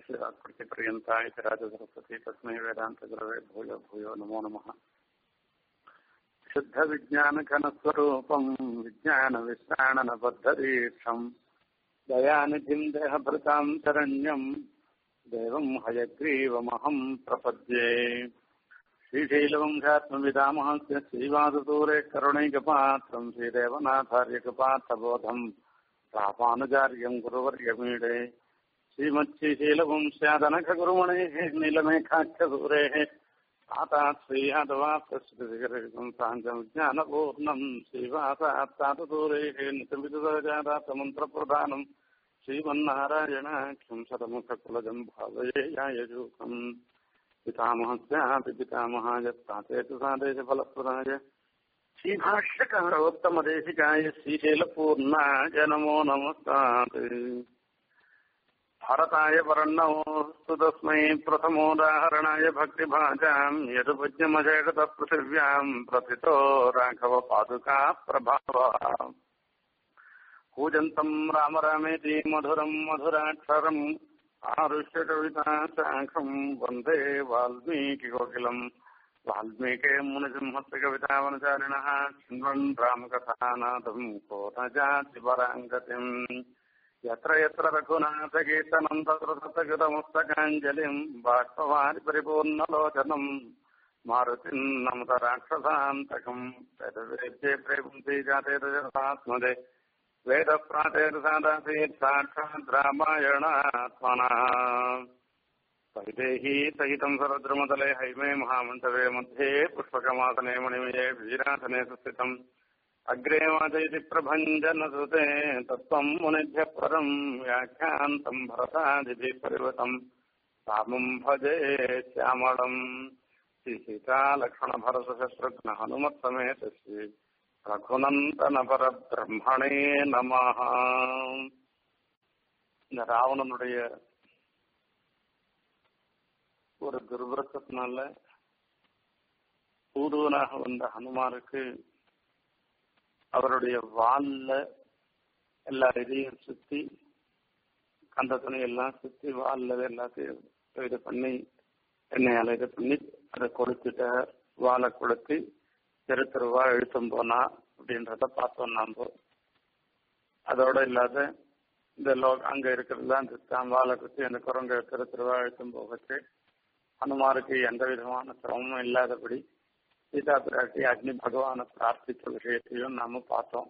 यस्याकृतिपर्यन्ता इति राजसरस्वती तस्मै वेदान्तगुरवे भूयो भूयो नमो नमः शुद्धविज्ञानघनस्वरूपम् विज्ञानविश्राणनबद्धदीक्षम् दयानिधिम् देहभृताम् शरण्यम् देवम् हयग्रीवमहम् प्रपद्ये श्रीशैलवंशात्मविदामहस्य श्रीवाससूरे करुणैकपात्रम् श्रीदेवनाथार्यकपात्रबोधम् रामानुजार्यम् गुरुवर्यमीडे श्रीमच्छीशीलवंस्यादनखगुरुमणेः नीलमेघाख्यसूरेः आतात् श्रीयादवाप्रस्थितिकरकम् साङ्गविज्ञानपूर्णम् श्रीवासात्तातसूरेः नितमितजातातमन्त्रप्रधानम् श्रीमन्नारायणाख्यम् शतमुखकुलजम् भावये यायजूकम् पितामहस्यापि पितामहाय तातेतु सादेशफलप्रदाय श्रीभाष्यकारोत्तमदेशिकाय श्रीशैलपूर्णाय नमो नमस्तात् भरताय वर्णोऽस्तु तस्मै प्रथमोदाहरणाय भक्तिभाजाम् यदुपज्ञमशेषतः पृथिव्याम् प्रथितो राघवपादुका प्रभावः कूजन्तम् राम रामेति मधुरम् मधुराक्षरम् आरुष्य कविता शाखम् वन्दे वाल्मीकिकोकिलम् वाल्मीके मुनिसिंहस्य कवितावनचारिणः शृण्वन् रामकथानाथम् को न जाति पराङ्गतिम् यत्र यत्र रघुनाथकीर्तनम् तत्र तत्रकृतमस्तकाञ्जलिम् बाष्पवारि परिपूर्णलोचनम् मारुतिम् नमत राक्षसान्तकम् वेदवेद्ये प्रेपुंसि जाते रजसात्मदे वेदप्रातेर्सादासीत् साक्षात् रामायणात्मनः वैदेही सहितम् सरद्रुमतले हैमे महामण्डवे मध्ये पुष्पकमासने मणिमये वीरासने सुस्थितम् अग्रे वाचयति प्रभञ्जनसुते तत्त्वम् मुनिभ्यः परम् व्याख्यान्तम् भरतादिभिः परिवृतम् रामम् भजे श्यामळम् श्रीसीतालक्ष्मणभरतशत्रुघ्न हनुमत्समेत श्री ரகுநந்தனபரபிரம்மணே நமஹ இந்த ராவணனுடைய ஒரு துர்விரசத்தினால பூர்வனாக வந்த ஹனுமாருக்கு அவருடைய வால்ல எல்லா இதையும் சுத்தி கந்த துணி எல்லாம் சுத்தி வால்ல எல்லாத்தையும் இது பண்ணி எண்ணெயால இது பண்ணி அதை கொளுத்துட்ட வாழை கொளுத்தி தெரு தெருவா இழுத்தும் போனா அப்படின்றத பார்த்தோம் நாம அதோட இல்லாத இந்த லோ அங்க இருக்கிறதுலாம் அந்த வாழை குத்தி அந்த குரங்க தெரு தெருவா இழுத்தும் போகச்சு ஹனுமாருக்கு எந்த விதமான சிரமமும் இல்லாதபடி சீதா பிராட்டி அக்னி பகவானை பிரார்த்தித்த விஷயத்தையும் நாம பார்த்தோம்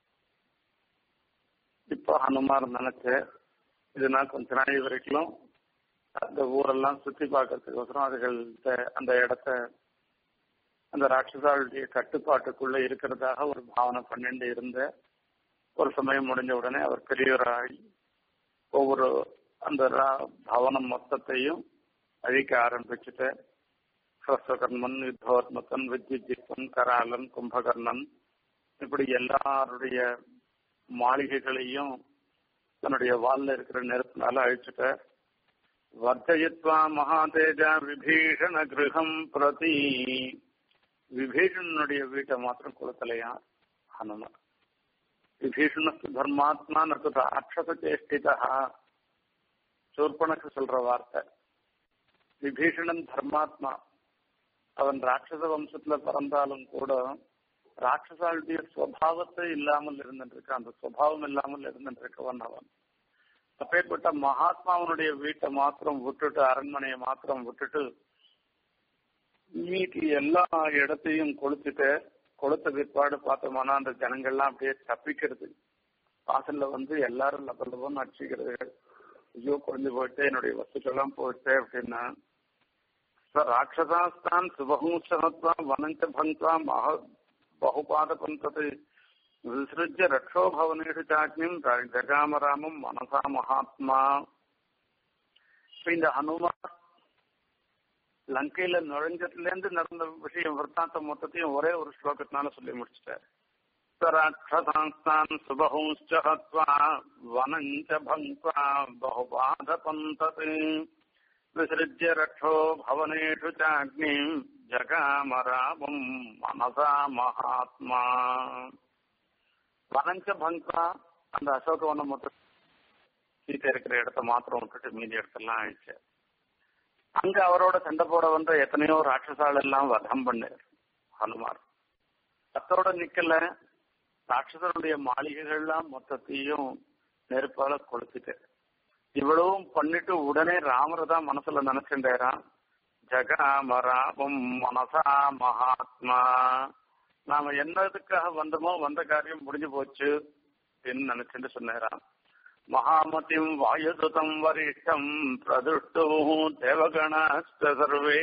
இப்போ ஹனுமார் நினைச்சு இது நான் கொஞ்ச நாள் வரைக்கும் அந்த ஊரெல்லாம் சுத்தி பார்க்கறதுக்கோசரம் அதுகள் அந்த இடத்த அந்த ராட்சசாளுடைய கட்டுப்பாட்டுக்குள்ள இருக்கிறதாக ஒரு பாவனை பண்ணிட்டு இருந்த ஒரு சமயம் முடிஞ்ச உடனே அவர் பெரியவராகி ஒவ்வொரு அந்த பவனம் மொத்தத்தையும் அழிக்க ஆரம்பிச்சுட்டு ஸ்வஸ்வகர்மன் யுத்தோத்மகன் வித்யுஜித்தன் கராலன் கும்பகர்ணன் இப்படி எல்லாருடைய மாளிகைகளையும் தன்னுடைய வால்ல இருக்கிற நெருப்பினால அழிச்சுட்ட வர்த்தயித்வா மகாதேஜா விபீஷண கிரகம் பிரதி விபீஷணனுடைய வீட்டை மாத்திரம் கொளுத்தலையா ஹனுமன் விபீஷணத்து தர்மாத்மா நக்கு ராட்சச சேஷ்டிதா சூர்பனுக்கு சொல்ற வார்த்தை விபீஷணன் தர்மாத்மா அவன் ராட்சச வம்சத்துல பிறந்தாலும் கூட ராட்சசாளுடைய சுவாவத்தை இல்லாமல் இருந்துட்டு அந்த சுவாவம் இல்லாமல் இருந்துட்டு இருக்கவன் அவன் அப்பேற்பட்ட மகாத்மாவனுடைய வீட்டை மாத்திரம் விட்டுட்டு அரண்மனையை மாத்திரம் விட்டுட்டு மீதி எல்லா இடத்தையும் கொளுத்துட்டு கொளுத்த பிற்பாடு பார்த்தோம்னா அந்த ஜனங்கள்லாம் அப்படியே தப்பிக்கிறது வாசல்ல வந்து எல்லாரும் லபலபம் அடிச்சுக்கிறது ஐயோ குறைஞ்சு போயிட்டு என்னுடைய வஸ்துக்கெல்லாம் போயிட்டு அப்படின்னா ராட்சசாஸ்தான் சுபகும்சனத்வா வனஞ்ச பங்க்வா மக பகுபாதகம் தது விசிருஜ்ய ரக்ஷோ பவனேஷு சாக்னியும் ஜகாமராமம் மனசா மகாத்மா இந்த ஹனுமான் லங்கையில நுழைஞ்சதுல இருந்து நடந்த விஷயம் விற்த்தாந்தம் மொத்தத்தையும் ஒரே ஒரு ஸ்லோகத்தினால சொல்லி முடிச்சிட்டார் ராட்சசாஸ்தான் சுபஹும்ச்ச ஹத்வா வனஞ்ச பங்க்வா பகுபாத பந்தத் விசிருஜ்ய ரக்ஷோ பவனேஷு சாக்னிம் ஜகாமராமம் மனசா மகாத்மா வனஞ்ச பங்க்வா அந்த அசோகவனம் மொத்த சீத்தை இருக்கிற இடத்த மாத்திரம் விட்டுட்டு மீதி இடத்தெல்லாம் ஆயிடுச்சு அங்க அவரோட சண்டை போட வந்த எத்தனையோ ராட்சசால் எல்லாம் வதம் பண்ணார் ஹனுமார் அத்தோட நிக்கல ராட்சசனுடைய மாளிகைகள்லாம் மொத்தத்தையும் நெருப்பால கொளுத்திட்டு இவ்வளவும் பண்ணிட்டு உடனே ராமரை தான் மனசுல நினைச்சுட்டாராம் ஜகாம ராமம் மனசா மகாத்மா நாம என்னதுக்காக வந்தோமோ வந்த காரியம் முடிஞ்சு போச்சு அப்படின்னு நினைச்சுட்டு சொன்னாராம் மகாமதிம் வாயுதம் வரிஷ்டம் பிரதுஷ்டு தேவகணஸ்த சர்வே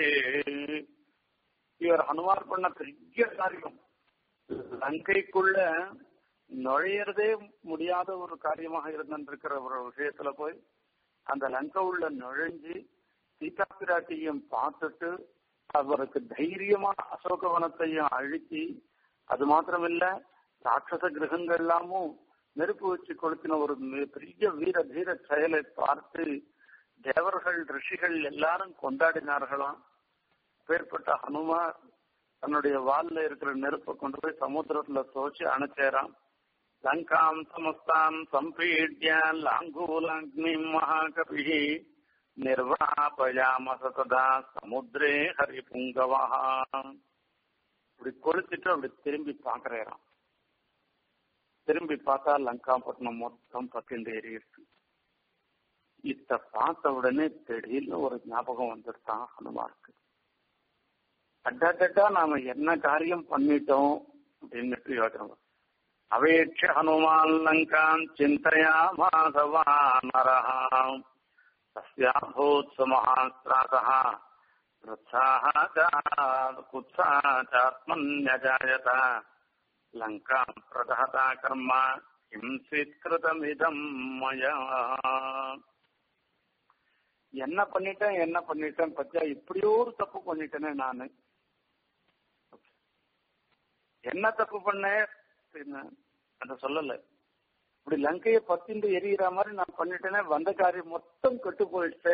இவர் ஹனுமார் பண்ண பெரிய காரியம் லங்கைக்குள்ள நுழையறதே முடியாத ஒரு காரியமாக இருந்திருக்கிற ஒரு விஷயத்துல போய் அந்த லங்கை உள்ள நுழைஞ்சு சீதா பிராட்டியும் பார்த்துட்டு அவருக்கு தைரியமா அசோகவனத்தையும் அழுத்தி அது மாத்திரமில்ல ராட்சச கிரகங்கள் எல்லாமும் நெருப்பு வச்சு கொளுத்தின ஒரு பெரிய வீர தீர செயலை பார்த்து தேவர்கள் ரிஷிகள் எல்லாரும் கொண்டாடினார்களாம் பேர்பட்ட ஹனுமார் தன்னுடைய வால்ல இருக்கிற நெருப்பை கொண்டு போய் சமுத்திரத்துல தோச்சு அணைச்சேராம் லங்காம் சமஸ்தாம் சம்பீட்ய லாங்கூலக்னி மகாகபி நிர்வாபயாம சததா சமுத்திரே ஹரிபுங்கவா இப்படி கொளுத்திட்டு அப்படி திரும்பி பாக்குறேறான் திரும்பி பார்த்தா லங்காப்பட்டினம் மொத்தம் பத்திண்டு எரியிருக்கு இத பார்த்த உடனே திடீர்னு ஒரு ஞாபகம் வந்துருத்தான் ஹனுமாருக்கு அட்டா நாம என்ன காரியம் பண்ணிட்டோம் அப்படின்னுட்டு யோசனை அவேட்ச ஹனுமான் லங்கான் சிந்தையா மாதவா நரஹாம் தஸ்யாபூத் சுமஹாஸ்திராதः குத்சாச்சாத்மன்யஜாயத லங்காம் பிரதஹதா கர்ம கிம்சித் கிருதமிதம் மயா என்ன பண்ணிட்டேன் என்ன பண்ணிட்டேன் பத்தியா இப்படியோ ஒரு தப்பு பண்ணிட்டேனே நானு என்ன தப்பு பண்ணேன் அத சொல்லல இப்படி லங்கைய பத்திண்டு எரியிற மாதிரி நான் பண்ணிட்டேனே வந்த காரியம் மொத்தம் கெட்டு போயிடுச்சு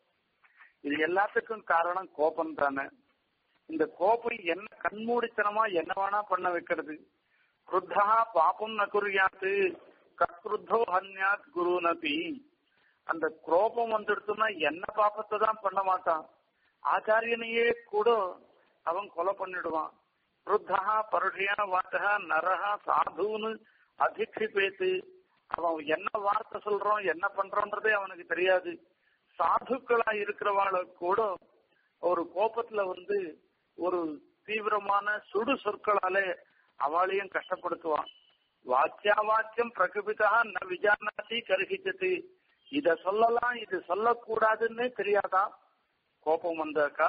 இது எல்லாத்துக்கும் காரணம் கோபம் தானே இந்த கோபம் என்ன கண்மூடித்தனமா என்ன வேணா பண்ண வைக்கிறது குருத்தா பாப்பம் ந குறியாத்து கத்ருத்தோ ஹன்யாத் குரு நபி அந்த கோபம் வந்துடுத்துன்னா என்ன பாப்பத்தை தான் பண்ண மாட்டான் ஆச்சாரியனையே கூட அவன் கொலை பண்ணிடுவான் ருத்தா பருஷியா வாட்டா நரஹா சாதுன்னு அதிக்ஷிப்பேத்து அவன் என்ன வார்த்தை சொல்றோம் என்ன பண்றோன்றதே அவனுக்கு தெரியாது சாதுக்களா இருக்கிறவாள கூட ஒரு கோபத்துல வந்து ஒரு தீவிரமான சுடு சொற்களாலே அவளையும் கஷ்டப்படுத்துவான் வாக்கியா வாக்கியம் பிரகபிதா ந விஜானாதி கருகிச்சது இத சொல்லலாம் இது சொல்லக்கூடாதுன்னு தெரியாதான் கோபம் வந்தாக்கா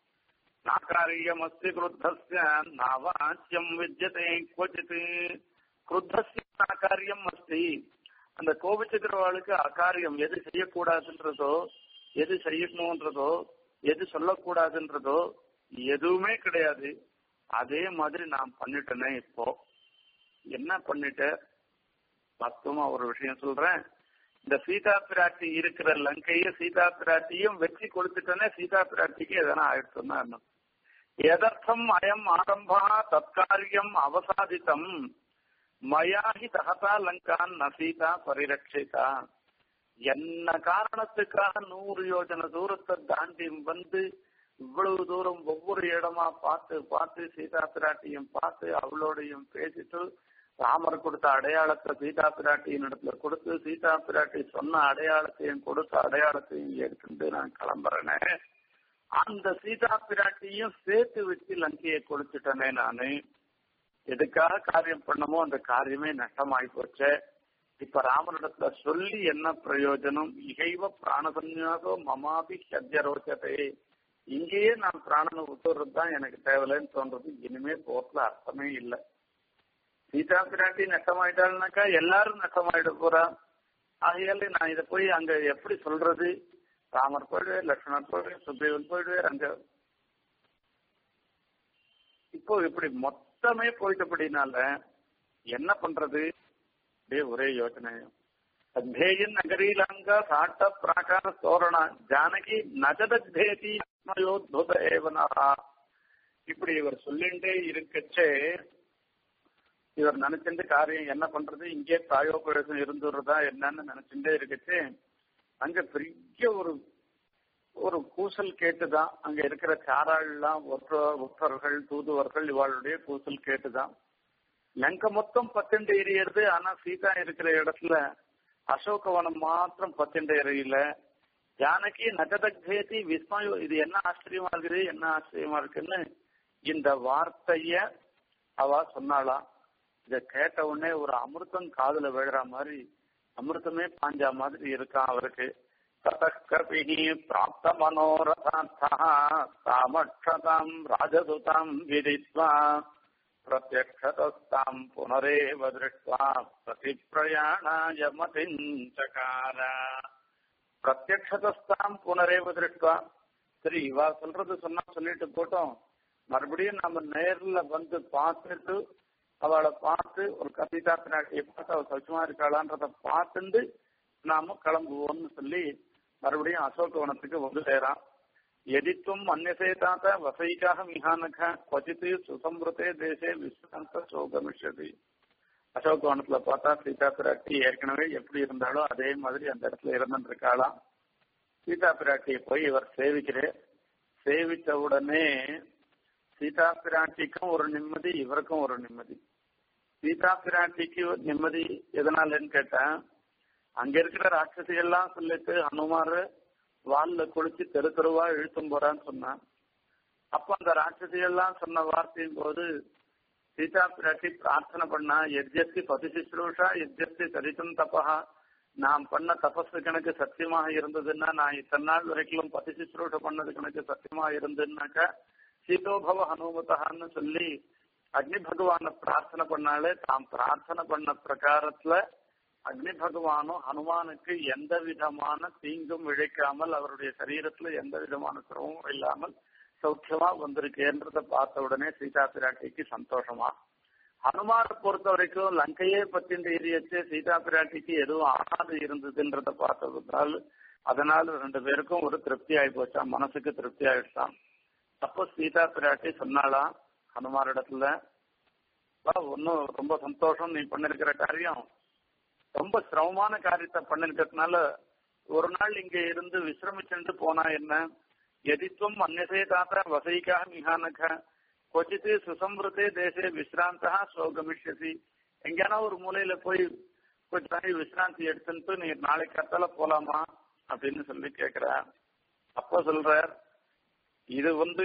நாகாரியம் அஸ்தி கிருத்தஸ்ய நாவாச்சியம் வித்தியதே கொச்சித் கிருத்தஸ்ய நாகாரியம் அஸ்தி அந்த கோபிச்சுக்கிறவாளுக்கு அகாரியம் எது செய்யக்கூடாதுன்றதோ எது செய்யணும்ன்றதோ எது சொல்லக்கூடாதுன்றதோ எதுவுமே கிடையாது அதே மாதிரி நான் பண்ணிட்டேனே இப்போ என்ன பண்ணிட்ட மொத்தமா ஒரு விஷயம் சொல்றேன் இந்த சீதா பிராட்டி இருக்கிற லங்கைய சீதா பிராட்டியும் வெற்றி கொடுத்துட்டேனே சீதா பிராட்டிக்கு எதனா ஆயிடுச்சுன்னா என்ன எதர்த்தம் அயம் ஆரம்பா தற்காரியம் அவசாதித்தம் மயாஹி தகதா லங்கான் ந சீதா பரிரட்சிதா என்ன காரணத்துக்காக நூறு யோஜனை தூரத்தை தாண்டி வந்து இவ்வளவு தூரம் ஒவ்வொரு இடமா பார்த்து பார்த்து சீதா பிராட்டியும் பார்த்து அவளோடையும் பேசிட்டு ராமர் கொடுத்த அடையாளத்தை சீதா பிராட்டியின் இடத்துல கொடுத்து சீதா பிராட்டி சொன்ன அடையாளத்தையும் கொடுத்த அடையாளத்தையும் எடுத்துட்டு நான் கிளம்புறேனே அந்த சீதா பிராட்டியும் சேர்த்து வச்சு லங்கையை கொடுத்துட்டேனே நானு எதுக்காக காரியம் பண்ணமோ அந்த காரியமே நஷ்டமாயி போச்சு இப்ப ராமனிடத்துல சொல்லி என்ன பிரயோஜனம் இகைவ பிராணசன்யாசோ மமாபி சத்யரோச்சத்தை இங்கேயே நான் பிராணனை விட்டுறது தான் எனக்கு தேவையில்லைன்னு தோன்றது இனிமே போட்டுல அர்த்தமே இல்லை சீதா பிராட்டி நஷ்டமாயிட்டாள்னாக்கா எல்லாரும் நஷ்டமாயிட போறா ஆகையால நான் இதை போய் அங்க எப்படி சொல்றது ராமர் போயிடுவார் லட்சுமணர் போயிடுவார் சுக்ரீவன் போயிடுவார் அங்க இப்போ இப்படி மொத்தமே போயிட்டபடினால என்ன பண்றது அப்படியே ஒரே யோசனை அத்தேயன் நகரீலாங்க சாட்ட பிராகார தோரண ஜானகி நஜதேதி யோத்புத ஏவனா இப்படி இவர் சொல்லிண்டே இருக்கச்சே இவர் நினைச்சிட்டு காரியம் என்ன பண்றது இங்கே தாயோபதேசம் இருந்துடுறதா என்னன்னு நினைச்சுட்டே இருக்கச்சு அங்க பெரிய ஒரு ஒரு கூசல் கேட்டுதான் அங்க இருக்கிற சாராள்லாம் ஒற்ற ஒற்றர்கள் தூதுவர்கள் இவாளுடைய கூசல் கேட்டுதான் லங்க மொத்தம் பத்தெண்டு எரியறது ஆனா சீதா இருக்கிற இடத்துல அசோகவனம் மாத்திரம் பத்தெண்டு எரியல ஜானகி நகதேதி விஸ்மயம் இது என்ன ஆச்சரியமா இருக்குது என்ன ஆச்சரியமா இருக்குன்னு இந்த வார்த்தைய அவ சொன்னாளாம் இத கேட்ட உடனே ஒரு அமிர்தம் காதுல விழுற மாதிரி அமிர்தமே பாஞ்சா மாதிரி இருக்கான் அவருக்கு ததக்கபிஹி பிராப்த மனோரதார்த்தா தாமக்ஷதாம் ராஜதுதாம் விதித்வா பிரத்யக்ஷதஸ்தாம் புனரேவ திருஷ்டுவா பிரதிப்பிரயாணாய மதிஞ்சகார பிரத்யக்ஷதஸ்தாம் புனரேவ திருஷ்டுவா சரி இவா சொல்றது சொன்னா சொல்லிட்டு போட்டோம் மறுபடியும் நம்ம நேர்ல வந்து பார்த்துட்டு அவளை பார்த்து ஒரு கவிதா பிராட்டியை பார்த்து அவள் சௌச்சமா இருக்காளான்றத பார்த்துட்டு நாம கிளம்புவோம்னு சொல்லி மறுபடியும் அசோகவனத்துக்கு வந்து சேரான் எதித்தும் அந்நசேதாத வசைக்காக மிகானக கொச்சித்து சுசம்பிருத்தே தேசே விஸ்வந்த சோகமிஷதி அசோகவனத்துல பார்த்தா சீதா பிராட்டி ஏற்கனவே எப்படி இருந்தாலோ அதே மாதிரி அந்த இடத்துல இருந்துட்டு இருக்காளாம் சீதா பிராட்டியை போய் இவர் சேவிக்கிறேன் சேவித்த உடனே சீதா பிராட்டிக்கும் ஒரு நிம்மதி இவருக்கும் ஒரு நிம்மதி சீதா பிராட்டிக்கு நிம்மதி எதனாலன்னு கேட்டா அங்க இருக்கிற ராட்சசிகள்லாம் சொல்லிட்டு ஹனுமாரு வால்ல குளிச்சு தெரு தெருவா இழுத்தும் போறான்னு சொன்னான் அப்ப அந்த ராட்சசிகள்லாம் சொன்ன வார்த்தையும் போது சீதா பிராட்டி பிரார்த்தனை பண்ணா எத்யஸ்தி பதி சுஷ்ரூஷா எத்யஸ்தி சரித்தம் தபா நான் பண்ண தபசு கணக்கு சத்தியமாக இருந்ததுன்னா நான் இத்தனை நாள் வரைக்கும் பதி சுஷ்ரூஷ பண்ணது கணக்கு சத்தியமாக இருந்ததுன்னாக்கா சீதோபவ ஹனுமதான்னு சொல்லி அக்னி பகவான பிரார்த்தனை பண்ணாலே தாம் பிரார்த்தனை பண்ண பிரகாரத்துல அக்னி பகவானும் ஹனுமானுக்கு எந்த விதமான தீங்கும் இழைக்காமல் அவருடைய சரீரத்துல எந்த விதமான சிரமமும் இல்லாமல் சௌக்கியமா வந்திருக்கேன்றத பார்த்த உடனே சீதா பிராட்டிக்கு சந்தோஷமா ஹனுமானை பொறுத்த வரைக்கும் லங்கையே பத்தின்ற ஏரியச்சு சீதா பிராட்டிக்கு எதுவும் ஆகாது இருந்ததுன்றத பார்த்ததுனால அதனால ரெண்டு பேருக்கும் ஒரு திருப்தி ஆகி போச்சான் மனசுக்கு திருப்தி ஆயிடுச்சான் அப்போ சீதா பிராட்டி சொன்னாலாம் ஹனுமாரிடத்துல ஒன்னும் ரொம்ப சந்தோஷம் நீ பண்ணிருக்கிற காரியம் ரொம்ப சிரமமான காரியத்தை பண்ணிருக்கிறதுனால ஒரு நாள் இங்க இருந்து விசிரமிச்சுட்டு போனா என்ன எதித்துவம் அந்நசே தாத்தா வசைக்காக மிகானக கொச்சித்து சுசம்பிருத்தே தேசே விசிராந்தா சோகமிஷதி எங்கேனா ஒரு மூலையில போய் கொஞ்ச நாள் விசிராந்தி எடுத்துட்டு நீ நாளைக்கு கத்தால போலாமா அப்படின்னு சொல்லி கேக்குற அப்ப சொல்ற இது வந்து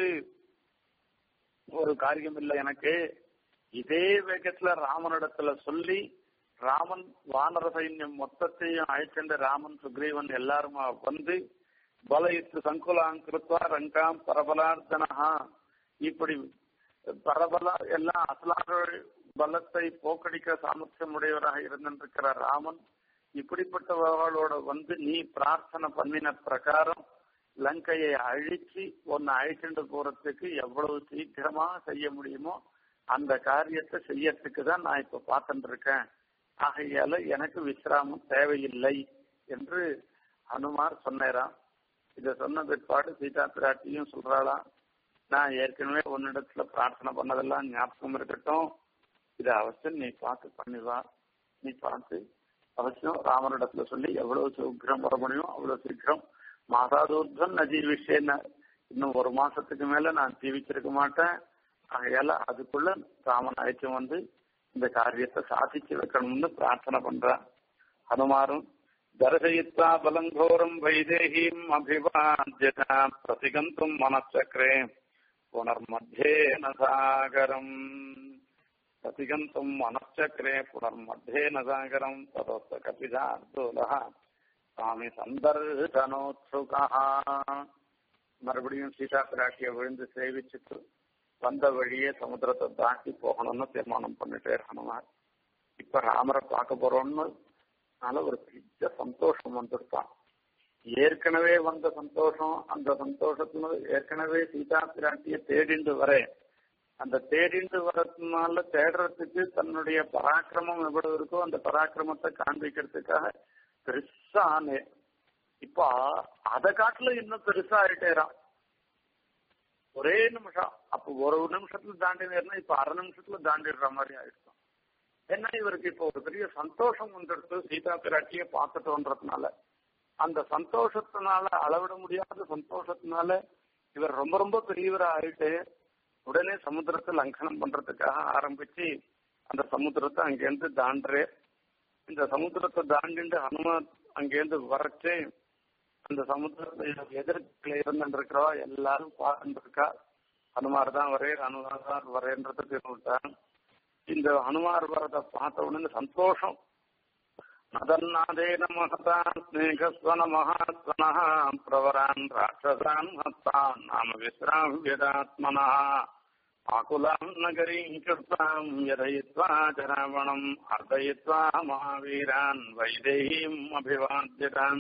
ஒரு காரியம் இல்லை எனக்கு இதே வேகத்துல ராமனிடத்துல சொல்லி ராமன் வானர சைன்யம் மொத்தத்தையும் அழைச்சென்ற ராமன் சுக்ரீவன் எல்லாருமா வந்து பலயித்து சங்குலாங்கிருத்வா ரங்காம் பரபலார்த்தனஹா இப்படி பரபல எல்லாம் அசலாக பலத்தை போக்கடிக்க சாமர்த்தியம் உடையவராக இருந்திருக்கிற ராமன் இப்படிப்பட்டவர்களோட வந்து நீ பிரார்த்தனை பண்ணின பிரகாரம் லங்கையை அழிச்சு ஒன்னு அழிச்சுட்டு போறதுக்கு எவ்வளவு சீக்கிரமா செய்ய முடியுமோ அந்த காரியத்தை செய்யறதுக்கு தான் நான் இப்ப பார்த்துட்டு இருக்கேன் ஆகையால எனக்கு விசிராமம் தேவையில்லை என்று ஹனுமார் சொன்னாராம் இத சொன்ன பிற்பாடு சீதா பிராட்டியும் சொல்றாளாம் நான் ஏற்கனவே உன்னிடத்துல பிரார்த்தனை பண்ணதெல்லாம் ஞாபகம் இருக்கட்டும் இதை அவசியம் நீ பார்த்து பண்ணிவா நீ பார்த்து அவசியம் ராமனிடத்துல சொல்லி எவ்வளவு சீக்கிரம் வர முடியும் அவ்வளவு சீக்கிரம் மாசாதூர்தம் ந ஜீவிஷேன்னு இன்னும் ஒரு மாசத்துக்கு மேல நான் ஜீவிச்சிருக்க மாட்டேன் ஆகையால அதுக்குள்ள ராமன் அழைச்சு வந்து இந்த காரியத்தை சாதிச்சு வைக்கணும்னு பிரார்த்தனை பண்றான் ஹனுமாரும் தர்சயித்வா பலங்கோரம் வைதேகீம் அபிவாத்யதா பிரதிகந்தும் மனச்சக்கரே புனர்மத்தியேன சாகரம் प्रतिगन्तुम् मनश्चक्रे पुनर्मध्येन सागरम् ततोक्त कपिदार्दूलः சுவாமி சந்தர்சனோத்சுகா மறுபடியும் சீதா பிராட்டிய விழுந்து சேவிச்சுட்டு வந்த வழியே சமுத்திரத்தை தாண்டி போகணும்னு தீர்மானம் பண்ணிட்டே ஹனுமார் இப்ப ராமரை பார்க்க போறோம்னு அதனால ஒரு பெரிய சந்தோஷம் வந்துருப்பான் ஏற்கனவே வந்த சந்தோஷம் அந்த சந்தோஷத்துல ஏற்கனவே சீதா பிராட்டிய தேடிண்டு வரேன் அந்த தேடிண்டு வரதுனால தேடுறதுக்கு தன்னுடைய பராக்கிரமம் எவ்வளவு இருக்கோ அந்த பராக்கிரமத்தை காண்பிக்கிறதுக்காக பெருசா ஆனே இப்ப அதை காட்டுல இன்னும் பெருசா ஆயிட்டேறான் ஒரே நிமிஷம் அப்ப ஒரு நிமிஷத்துல தாண்டினா இப்ப அரை நிமிஷத்துல தாண்டிடுற மாதிரி ஆயிடுச்சு ஏன்னா இவருக்கு இப்ப ஒரு பெரிய சந்தோஷம் வந்துடுத்து சீதா பிராட்டிய பார்த்துட்டோன்றதுனால அந்த சந்தோஷத்தினால அளவிட முடியாத சந்தோஷத்தினால இவர் ரொம்ப ரொம்ப பெரியவரா ஆயிட்டு உடனே சமுத்திரத்தை லங்கனம் பண்றதுக்காக ஆரம்பிச்சு அந்த சமுத்திரத்தை அங்கேருந்து தாண்டே இந்த சமுத்திரத்தை தாண்டிட்டு ஹனுமான் அங்கேருந்து வரச்சு அந்த சமுத்திரத்தை எதிர்க்கில் இருந்துருக்கிறோம் எல்லாரும் பார்த்துட்டு இருக்கா ஹனுமார் தான் வரே ஹனுமார் தான் வரேன்றது தெரிவிட்டான் இந்த ஹனுமார் வரதை பார்த்த உடனே சந்தோஷம் நதன்னாதேன மகதான் ஸ்நேகஸ்வன மகாத்மனா பிரவரான் ராட்சசான் ஹஸ்தான் நாம விஸ்ராவியதாத்மனா ஆகுலாம் நகரீம் கிருத்தாம் யதயித்வா ஜராவணம் அர்தயித்வா மகாவீரான் வைதேகீம் அபிவாத்தியதாம்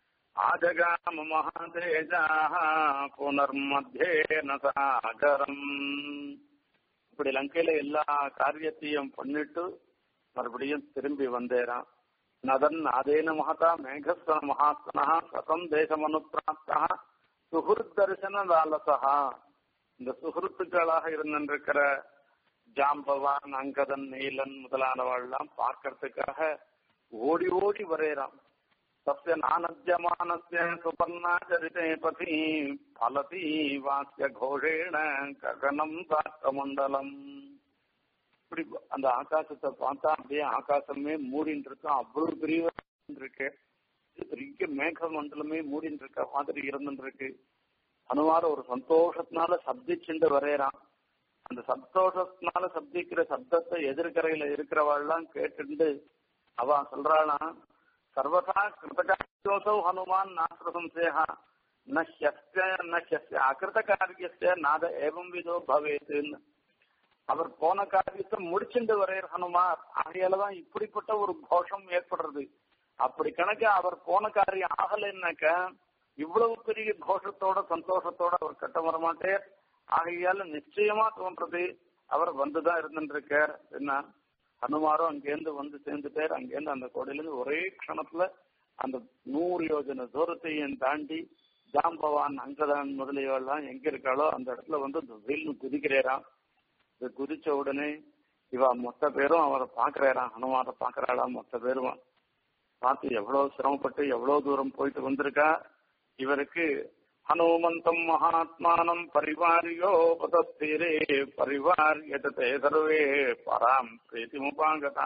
ஆஜகாம மகாதேஜாः புனர்மத்தியேன சாகரம் இப்படி லங்கையில எல்லா காரியத்தையும் பண்ணிட்டு மறுபடியும் திரும்பி வந்தேரான் நதன் அதேன மகதா மேகஸ்வன மகாத்மனா சதம் தேசமனுப்பிராப்தா சுஹுத் தரிசன லாலசா இந்த சுஹൃத்துக்களாக இருந்திருக்கிற ஜாம்பவான் அங்கதன் நீலன் முதலானவெல்லாம் பார்க்கறதுக்காக ஓடி ஓடி வரையறான் तस्य नानद्यमानस्य सुपर्णाचरिते पथि फलति वाक्य घोषेण गगனம் சாக்கமண்டலம் இப்படி அந்த ஆகாசத்தை பார்த்தா அப்படியே ஆகாசமே மூடின்னு இருக்கும் அவ்வளவு பெரிய இருக்கு பெரிய மேக மண்டலமே மூடின்னு இருக்க மாதிரி இருந்துட்டு இருக்கு அனுமார ஒரு சந்தோஷத்தினால சப்திச்சுண்டு வரையறான் அந்த சந்தோஷத்தினால சப்திக்கிற சப்தத்தை எதிர்கரையில இருக்கிறவாள்லாம் கேட்டுண்டு அவ சொல்றாளா சர்வதா கிருதகாரியோசௌ ஹனுமான் நாஸ்திர சம்சேகா ந ஹியஸ்ய ந ஹியஸ்ய அகிருத காரியஸ்ய நாத ஏவம் விதோ பவேத்துன்னு அவர் போன காரியத்தை முடிச்சுட்டு வரையர் ஹனுமார் ஆகையாலதான் இப்படிப்பட்ட ஒரு கோஷம் ஏற்படுறது அப்படி கணக்கு அவர் போன காரியம் ஆகலைன்னாக்க இவ்வளவு பெரிய கோஷத்தோட சந்தோஷத்தோட அவர் கட்ட வரமாட்டேர் ஆகையால நிச்சயமா தோன்றது அவர் வந்துதான் இருந்துருக்கார் என்ன ஹனுமாரும் அங்கேருந்து வந்து சேர்ந்துட்டார் அங்கேருந்து அந்த கோடையிலிருந்து ஒரே க்ஷணத்துல அந்த நூறு யோஜனை தூரத்தையும் தாண்டி ஜாம்பவான் அங்கதான் முதலியவெல்லாம் எங்க இருக்காளோ அந்த இடத்துல வந்து வெயில் குதிக்கிறேராம் இது குதிச்ச உடனே இவ மொத்த பேரும் அவரை பாக்குறாராம் ஹனுமாரை பாக்குறாளாம் மொத்த பேரும் பார்த்து எவ்வளவு சிரமப்பட்டு எவ்வளவு தூரம் போயிட்டு வந்திருக்கா இவருக்கு ஹனுமந்தம் மகாத்மானம் பரிவாரியோபதஸ்தீரே பரிவாரியதே சர்வே பராம் பிரீத்திமுபாகதா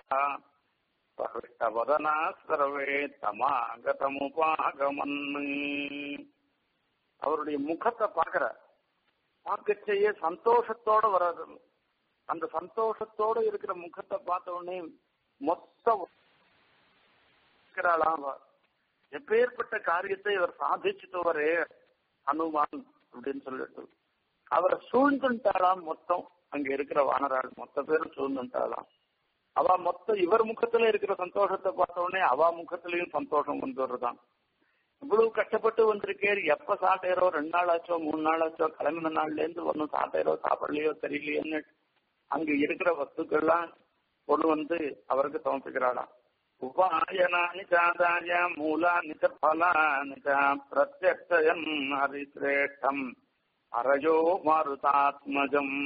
பகிஷ்டவதனா சர்வே தமாகதமுபாகமன் அவருடைய முகத்தை பாக்குற பார்க்கச்சேயே சந்தோஷத்தோட வராது அந்த சந்தோஷத்தோட இருக்கிற முகத்தை பார்த்த உடனே மொத்த இருக்கிறாளாம் எப்பேற்பட்ட காரியத்தை இவர் சாதிச்சுட்டு வரே ஹனுமான் அப்படின்னு சொல்லிட்டு அவரை சூழ்ந்துட்டாளாம் மொத்தம் அங்க இருக்கிற வானராள் மொத்த பேரும் சூழ்ந்துட்டாளாம் அவ மொத்தம் இவர் முகத்துல இருக்கிற சந்தோஷத்தை பார்த்த உடனே அவ முகத்திலையும் சந்தோஷம் வந்து வருதான் இவ்வளவு கஷ்டப்பட்டு வந்திருக்கேர் எப்ப சாட்டையரோ ரெண்டு நாள் ஆச்சோ மூணு நாள் ஆச்சோ கிளம்பின நாள்ல இருந்து ஒன்னும் சாட்டையரோ சாப்பிடலையோ தெரியலையோன்னு அங்க இருக்கிற வஸ்துக்கள்லாம் கொண்டு வந்து அவருக்கு சமர்ப்பிக்கிறாளாம் உபாயனானி சாதாய மூலானி ச பலானி ச பிரத்யக்ஷயம் ஹரிசிரேஷ்டம் அரஜோ மாருதாத்மஜம்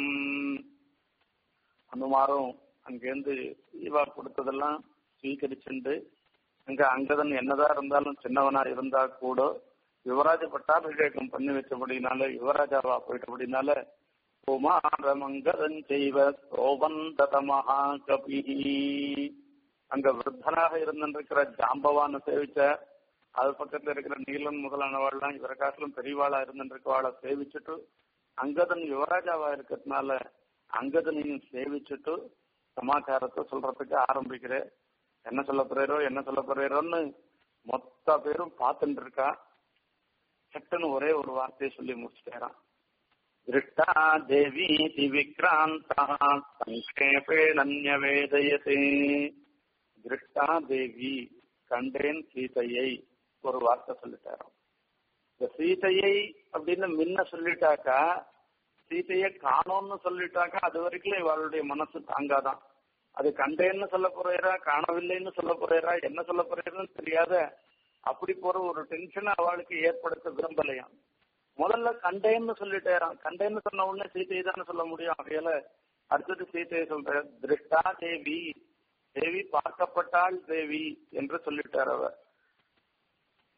அனுமாரும் அங்கேருந்து இவா கொடுத்ததெல்லாம் ஸ்வீகரிச்சுண்டு அங்க அங்கதன் என்னதான் இருந்தாலும் சின்னவனா இருந்தா கூட யுவராஜ பட்டாபிஷேகம் பண்ணி வச்சபடினால யுவராஜாவா போயிட்டபடினால குமாரமங்கதன் செய்வ சோபந்தத மகாகபி அங்க விருத்தனாக இருந்திருக்கிற ஜாம்பவான சேவிச்ச அது பக்கத்துல இருக்கிற நீலன் முதலானவாள்லாம் இவர காட்டிலும் பெரியவாளா இருந்திருக்கவாளை சேவிச்சுட்டு அங்கதன் யுவராஜாவா இருக்கிறதுனால அங்கதனையும் சேவிச்சுட்டு சமாச்சாரத்தை சொல்றதுக்கு ஆரம்பிக்கிறேன் என்ன சொல்ல போறீரோ என்ன சொல்ல போறீரோன்னு மொத்த பேரும் பார்த்துட்டு இருக்கா சட்டுன்னு ஒரே ஒரு வார்த்தையை சொல்லி முடிச்சுட்டேறான் திருஷ்டா தேவி விக்ராந்தா சங்கேபேணன்யவேதயதே திருஷ்டா தேவி கண்டேன் சீதையை ஒரு வார்த்தை சொல்லிட்டாராம் இந்த சீதையை அப்படின்னு முன்ன சொல்லிட்டாக்கா சீதையை காணோம்னு சொல்லிட்டாக்கா அது வரைக்கும் இவளுடைய மனசு தாங்காதான் அது கண்டேன்னு சொல்ல போறேரா காணவில்லைன்னு சொல்ல போறேரா என்ன சொல்ல போறேன்னு தெரியாத அப்படி போற ஒரு டென்ஷன் அவளுக்கு ஏற்படுத்த விரும்பலையாம் முதல்ல கண்டேன்னு சொல்லிட்டேராம் கண்டேன்னு சொன்ன உடனே சீதையை தானே சொல்ல முடியும் அவையில அடுத்தது சீதையை சொல்ற திருஷ்டா தேவி தேவி பார்க்கப்பட்டாள் தேவி என்று சொல்லிட்டார் அவர்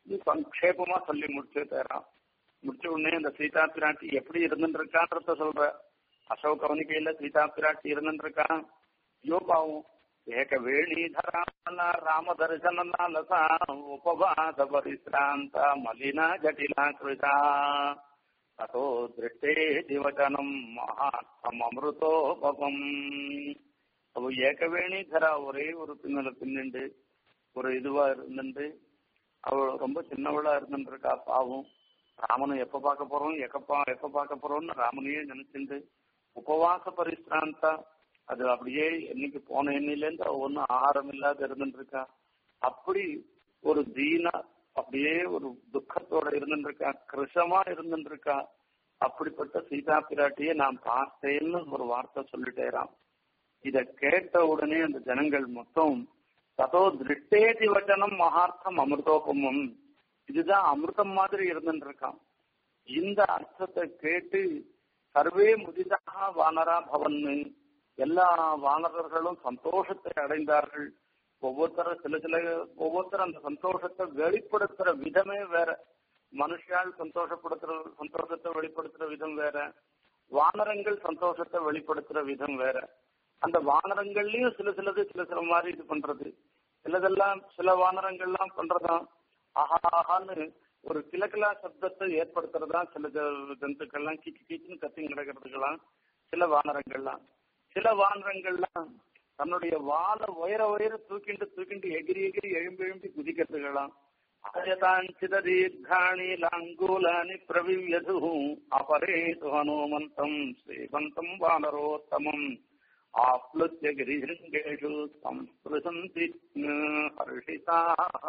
இது சங்கேபமா சொல்லி முடிச்சு தரான் முடிச்ச உடனே இந்த சீதா பிராட்டி எப்படி இருந்துருக்கான்றத சொல்ற அசோக கவனிக்கையில சீதா பிராட்டி இருந்துருக்கான் ஐயோ பாவம் ஏக வேணீதரான ராம தரிசனாலசா உபவாச பரிசிராந்த மலினா ஜட்டிலா கிருதா ததோ திருஷ்டே திவச்சனம் மகாத்மம் அமிர்தோபகம் அவ ஏகவேணிதரா ஒரே ஒரு பின்னல பின்னுண்டு ஒரு இதுவா இருந்துட்டு அவள் ரொம்ப சின்னவளா இருந்துருக்கா பாவம் ராமனை எப்ப பார்க்க போறோம் எப்ப எப்ப பார்க்க போறோம்னு ராமனையே நினைச்சுண்டு உபவாச பரிசிராந்தா அது அப்படியே என்னைக்கு போன எண்ணிலேருந்து அவ ஒன்னும் ஆகாரம் இல்லாத இருந்துருக்கா அப்படி ஒரு தீனா அப்படியே ஒரு துக்கத்தோட இருந்துருக்கா கிருஷமா இருந்துருக்கா அப்படிப்பட்ட சீதா பிராட்டியை நான் பார்த்தேன்னு ஒரு வார்த்தை சொல்லிட்டேராம் இத கேட்ட உடனே அந்த ஜனங்கள் மொத்தம் ததோ திருஷ்டேதி வச்சனம் மகார்த்தம் அமிர்தோபமம் இதுதான் அமிர்தம் மாதிரி இருந்துருக்கான் இந்த அர்த்தத்தை கேட்டு சர்வே முதிதாக வானரா பவன்னு எல்லா வானரர்களும் சந்தோஷத்தை அடைந்தார்கள் ஒவ்வொருத்தரும் சில சில ஒவ்வொருத்தரும் அந்த சந்தோஷத்தை வெளிப்படுத்துற விதமே வேற மனுஷால் சந்தோஷப்படுத்துற சந்தோஷத்தை வெளிப்படுத்துற விதம் வேற வானரங்கள் சந்தோஷத்தை வெளிப்படுத்துற விதம் வேற அந்த வானரங்கள்லயும் சில சிலது சில சில மாதிரி இது பண்றது சிலதெல்லாம் சில வானரங்கள்லாம் பண்றதாம் ஆஹான்னு ஒரு கிழக்கிலா சப்தத்தை ஏற்படுத்துறதா சில ஜந்துக்கள்லாம் கீச்சு கீச்சுன்னு கத்தி கிடக்கிறதுக்கெல்லாம் சில வானரங்கள்லாம் சில வானரங்கள்லாம் தன்னுடைய வாழை உயர உயர தூக்கிண்டு தூக்கிண்டு எகிரி எகிரி எழும்பி எழும்பி குதிக்கிறதுகளாம் அஜதாஞ்சித தீர்காணி லாங்கூலானி பிரவிவ்யது அபரேது ஹனுமந்தம் ஸ்ரீபந்தம் வானரோத்தமம் ஆப்ளுத்திய கிரிஹிருங்கேஷு சம்ஸ்பிருசந்தி ஹர்ஷிதா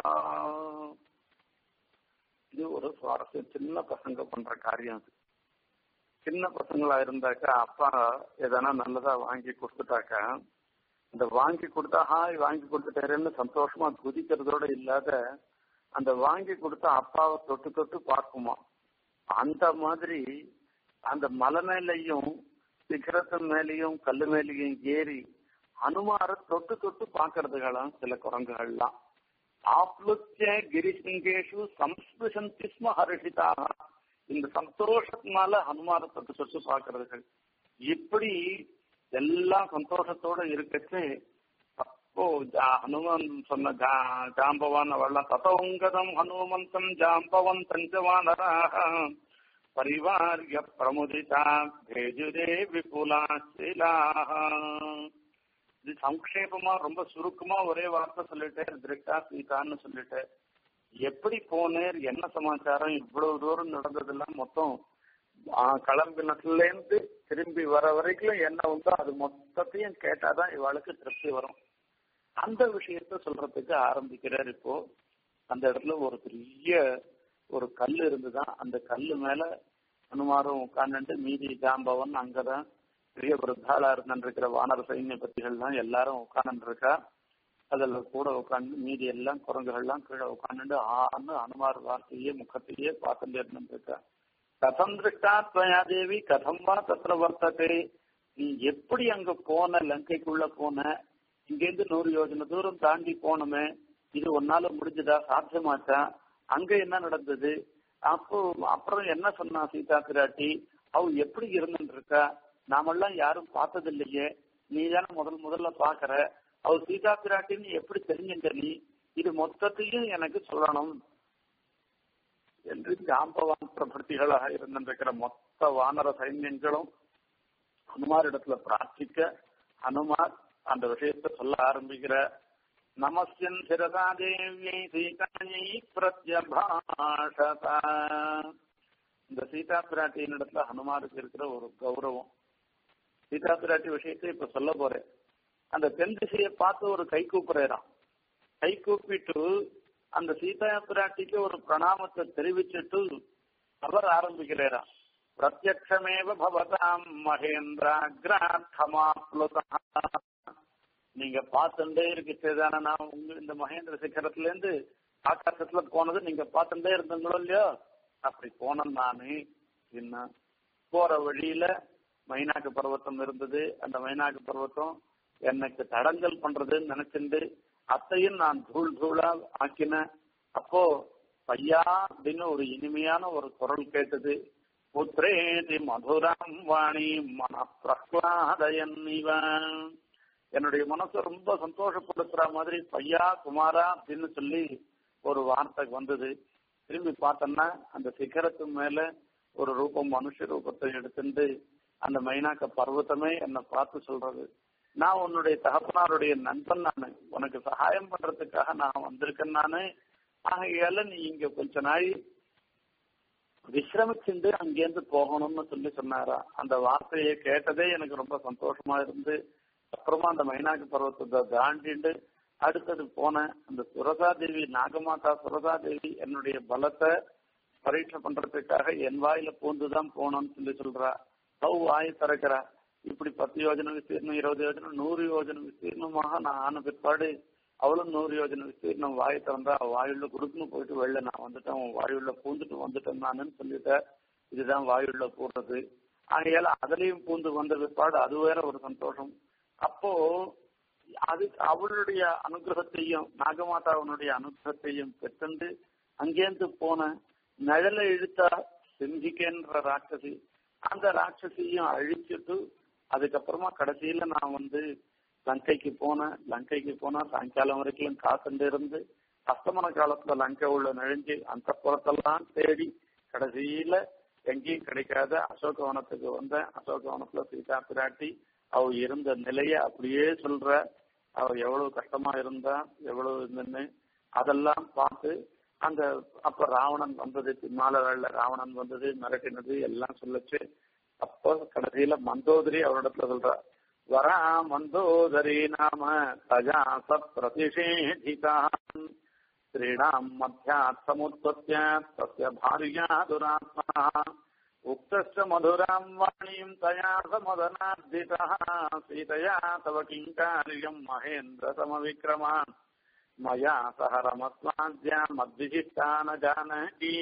இது ஒரு சுவாரஸ்யம் சின்ன பசங்க பண்ற காரியம் அது சின்ன பசங்களா இருந்தாக்கா அப்பா எதனா நல்லதா வாங்கி கொடுத்துட்டாக்கா அந்த வாங்கி கொடுத்தா ஹாய் வாங்கி கொடுத்துட்டாருன்னு சந்தோஷமா குதிக்கிறதோட இல்லாத அந்த வாங்கி கொடுத்த அப்பாவை தொட்டு தொட்டு பார்க்குமா அந்த மாதிரி அந்த மலை மேலையும் சிகரத்து மேலையும் கல்லு மேலையும் ஏறி அனுமார தொட்டு தொட்டு பாக்குறதுகளாம் சில குரங்குகள்லாம் ஆப்லுத்திய கிரிசிங்கேஷு சம்ஸ்பிருஷந்தி ஸ்ம ஹர்ஷிதாக இந்த சந்தோஷத்தினால ஹனுமார தொட்டு தொட்டு பாக்குறதுகள் இப்படி எல்லாம் சந்தோஷத்தோட இருக்கச்சு அப்போ ஹனுமன் சொன்ன ஜாம்பவான் அவள்லாம் ததோங்கதம் ஹனுமந்தம் ஜாம்பவன் தஞ்சவானராக பரிவாரிய பிரமுதிதா பேஜுரே விபுலா இது சங்கேபமா ரொம்ப சுருக்கமா ஒரே வார்த்தை சொல்லிட்டேன் திருட்டா சீதான்னு சொல்லிட்டேன் எப்படி போனேர் என்ன சமாச்சாரம் இவ்வளவு தூரம் நடந்ததெல்லாம் மொத்தம் கிளம்பினத்துல இருந்து திரும்பி வர வரைக்கும் என்ன உண்டோ அது மொத்தத்தையும் கேட்டாதான் இவாளுக்கு திருப்தி வரும் அந்த விஷயத்த சொல்றதுக்கு ஆரம்பிக்கிறார் இப்போ அந்த இடத்துல ஒரு பெரிய ஒரு கல் இருந்துதான் அந்த கல்லு மேல அனுமாரும் உட்காந்துட்டு மீதி ஜாம்பவன் அங்கதான் பெரிய விருத்தாளா இருந்துருக்கிற வானர சைன்ய பத்திகள்லாம் எல்லாரும் உட்கார்ந்து இருக்கா அதுல கூட உட்காந்து மீதி எல்லாம் குரங்குகள்லாம் கீழே உட்காந்துட்டு ஆன்னு அனுமார் வார்த்தையே முகத்தையே பார்த்துட்டு இருந்துருக்கா கதம் திருஷ்டா துவயா தேவி கதம் வா தத்திர வர்த்ததே நீ எப்படி அங்க போன லங்கைக்குள்ள போன இங்கேருந்து நூறு யோஜனை தூரம் தாண்டி போனோமே இது ஒன்னால முடிஞ்சதா சாத்தியமாச்சா அங்க என்ன நடந்தது அப்போ அப்புறம் என்ன சொன்னா சீதா பிராட்டி அவ எப்படி இருந்துட்டு இருக்கா நாமெல்லாம் யாரும் பார்த்தது இல்லையே நீ தானே முதல் முதல்ல பாக்குற அவ சீதா பிராட்டின்னு எப்படி தெரிஞ்சுட்ட நீ இது மொத்தத்தையும் எனக்கு சொல்லணும் என்று ஜாம்பவான் பிரபத்திகளாக இருந்திருக்கிற மொத்த வானர சைன்யங்களும் ஹனுமாரிடத்துல பிரார்த்திக்க ஹனுமார் அந்த விஷயத்த சொல்ல ஆரம்பிக்கிற நமஸ்யன் சிரதா தேவியை சீதாயை பிரத்யபாஷதா இந்த சீதா பிராட்டியின் இடத்துல ஹனுமாருக்கு இருக்கிற ஒரு கௌரவம் சீதா பிராட்டி விஷயத்தை இப்ப சொல்ல போறேன் அந்த தென் திசையை பார்த்து ஒரு கை கூப்புறாராம் கை கூப்பிட்டு அந்த சீதா பிராட்டிக்கு ஒரு பிரணாமத்தை தெரிவிச்சுட்டு அவர் ஆரம்பிக்கிறாராம் பிரத்யக்ஷமேவ பவதாம் மகேந்திராகிராத்தமாப்ளுதா நீங்க பார்த்துட்டே இருக்குதானே நான் உங்க இந்த மகேந்திர சிகரத்துல இருந்து ஆகாசத்துல போனது நீங்க பார்த்துட்டே இருந்தீங்களோ இல்லையோ அப்படி போனேன் நானு என்ன போற வழியில மைனாக்கு பர்வத்தம் இருந்தது அந்த மைனாக்கு பர்வத்தம் எனக்கு தடங்கல் பண்றதுன்னு நினைச்சிருந்து அத்தையும் நான் தூள் தூளா ஆக்கினேன் அப்போ பையா அப்படின்னு ஒரு இனிமையான ஒரு குரல் கேட்டது புத்திரேதி மதுரம் வாணி மன பிரஹ்லாதயன் இவன் என்னுடைய மனசை ரொம்ப சந்தோஷப்படுத்துற மாதிரி பையா குமாரா அப்படின்னு சொல்லி ஒரு வார்த்தை வந்தது திரும்பி பார்த்தோம்னா அந்த சிகரத்து மேல ஒரு ரூபம் மனுஷ ரூபத்தை எடுத்துட்டு அந்த மைனாக்க பர்வத்தமே என்னை பார்த்து சொல்றது நான் உன்னுடைய தகப்பனாருடைய நண்பன் நானு உனக்கு சகாயம் பண்றதுக்காக நான் வந்திருக்கேன் நானு ஆகையால நீ இங்க கொஞ்ச நாள் விசிரமிச்சுண்டு அங்கேருந்து போகணும்னு சொல்லி சொன்னாரா அந்த வார்த்தையை கேட்டதே எனக்கு ரொம்ப சந்தோஷமா இருந்து அப்புறமா அந்த மைனாக்கு பர்வத்தத்தை தாண்டிண்டு அடுத்தது போனேன் அந்த சுரதா தேவி நாகமாதா சுரதா தேவி என்னுடைய பலத்தை பரீட்சை பண்றதுக்காக என் வாயில பூந்துதான் போனோம்னு சொல்லி சொல்றா சௌ வாய் திறக்கிறா இப்படி பத்து யோஜனை விஸ்தீர்ணம் இருபது யோஜனை நூறு யோஜனை விஸ்தீர்ணமாக நான் ஆன பிற்பாடு அவளும் நூறு யோஜனை விஸ்தீர்ணம் வாய் திறந்தா வாயுள்ள குடுக்கணும் போயிட்டு வெளில நான் வந்துட்டேன் உன் வாயுள்ள பூந்துட்டு வந்துட்டேன் நானுன்னு சொல்லிட்டேன் இதுதான் வாயுள்ள பூர்றது ஆகையால அதுலயும் பூந்து வந்த பிற்பாடு அது வேற ஒரு சந்தோஷம் அப்போ அது அவளுடைய அனுகிரகத்தையும் நாகமாதாவனுடைய அனுகிரகத்தையும் பெற்று அங்கேருந்து போன நிழலை இழுத்தா சிந்திக்கன்ற ராட்சசி அந்த ராட்சசியும் அழிச்சிட்டு அதுக்கப்புறமா கடைசியில நான் வந்து லங்கைக்கு போனேன் லங்கைக்கு போனா சாயங்காலம் வரைக்கும் காத்துட்டு இருந்து அஸ்தமன காலத்துல லங்கை உள்ள நெழிஞ்சு அந்த புறத்தெல்லாம் தேடி கடைசியில எங்கேயும் கிடைக்காத அசோகவனத்துக்கு வந்தேன் அசோகவனத்துல சீதா பிராட்டி அவ இருந்த நிலைய அப்படியே சொல்ற அவ எவ்வளவு கஷ்டமா இருந்தா எவ்வளவு இருந்துன்னு அதெல்லாம் பார்த்து அந்த அப்ப ராவணன் வந்தது பின்னால வேலை ராவணன் வந்தது மிரட்டினது எல்லாம் சொல்லுச்சு அப்போ கடைசியில மந்தோதரி அவரிடத்துல சொல்றா வரா மந்தோதரி நாம தஜாச பிரதிஷேதிகான் ஸ்ரீணாம் மத்தியாத் சமுத்பத்திய தஸ்ய பாரியா துராத்மா उक्तश्च मधुराम् वाणीम् तया समदनार्दितः सीतया तव किङ्कार्यम् महेन्द्रतमविक्रमान् मया सह रमस्वाद्या मद्विशिष्टा न जानकी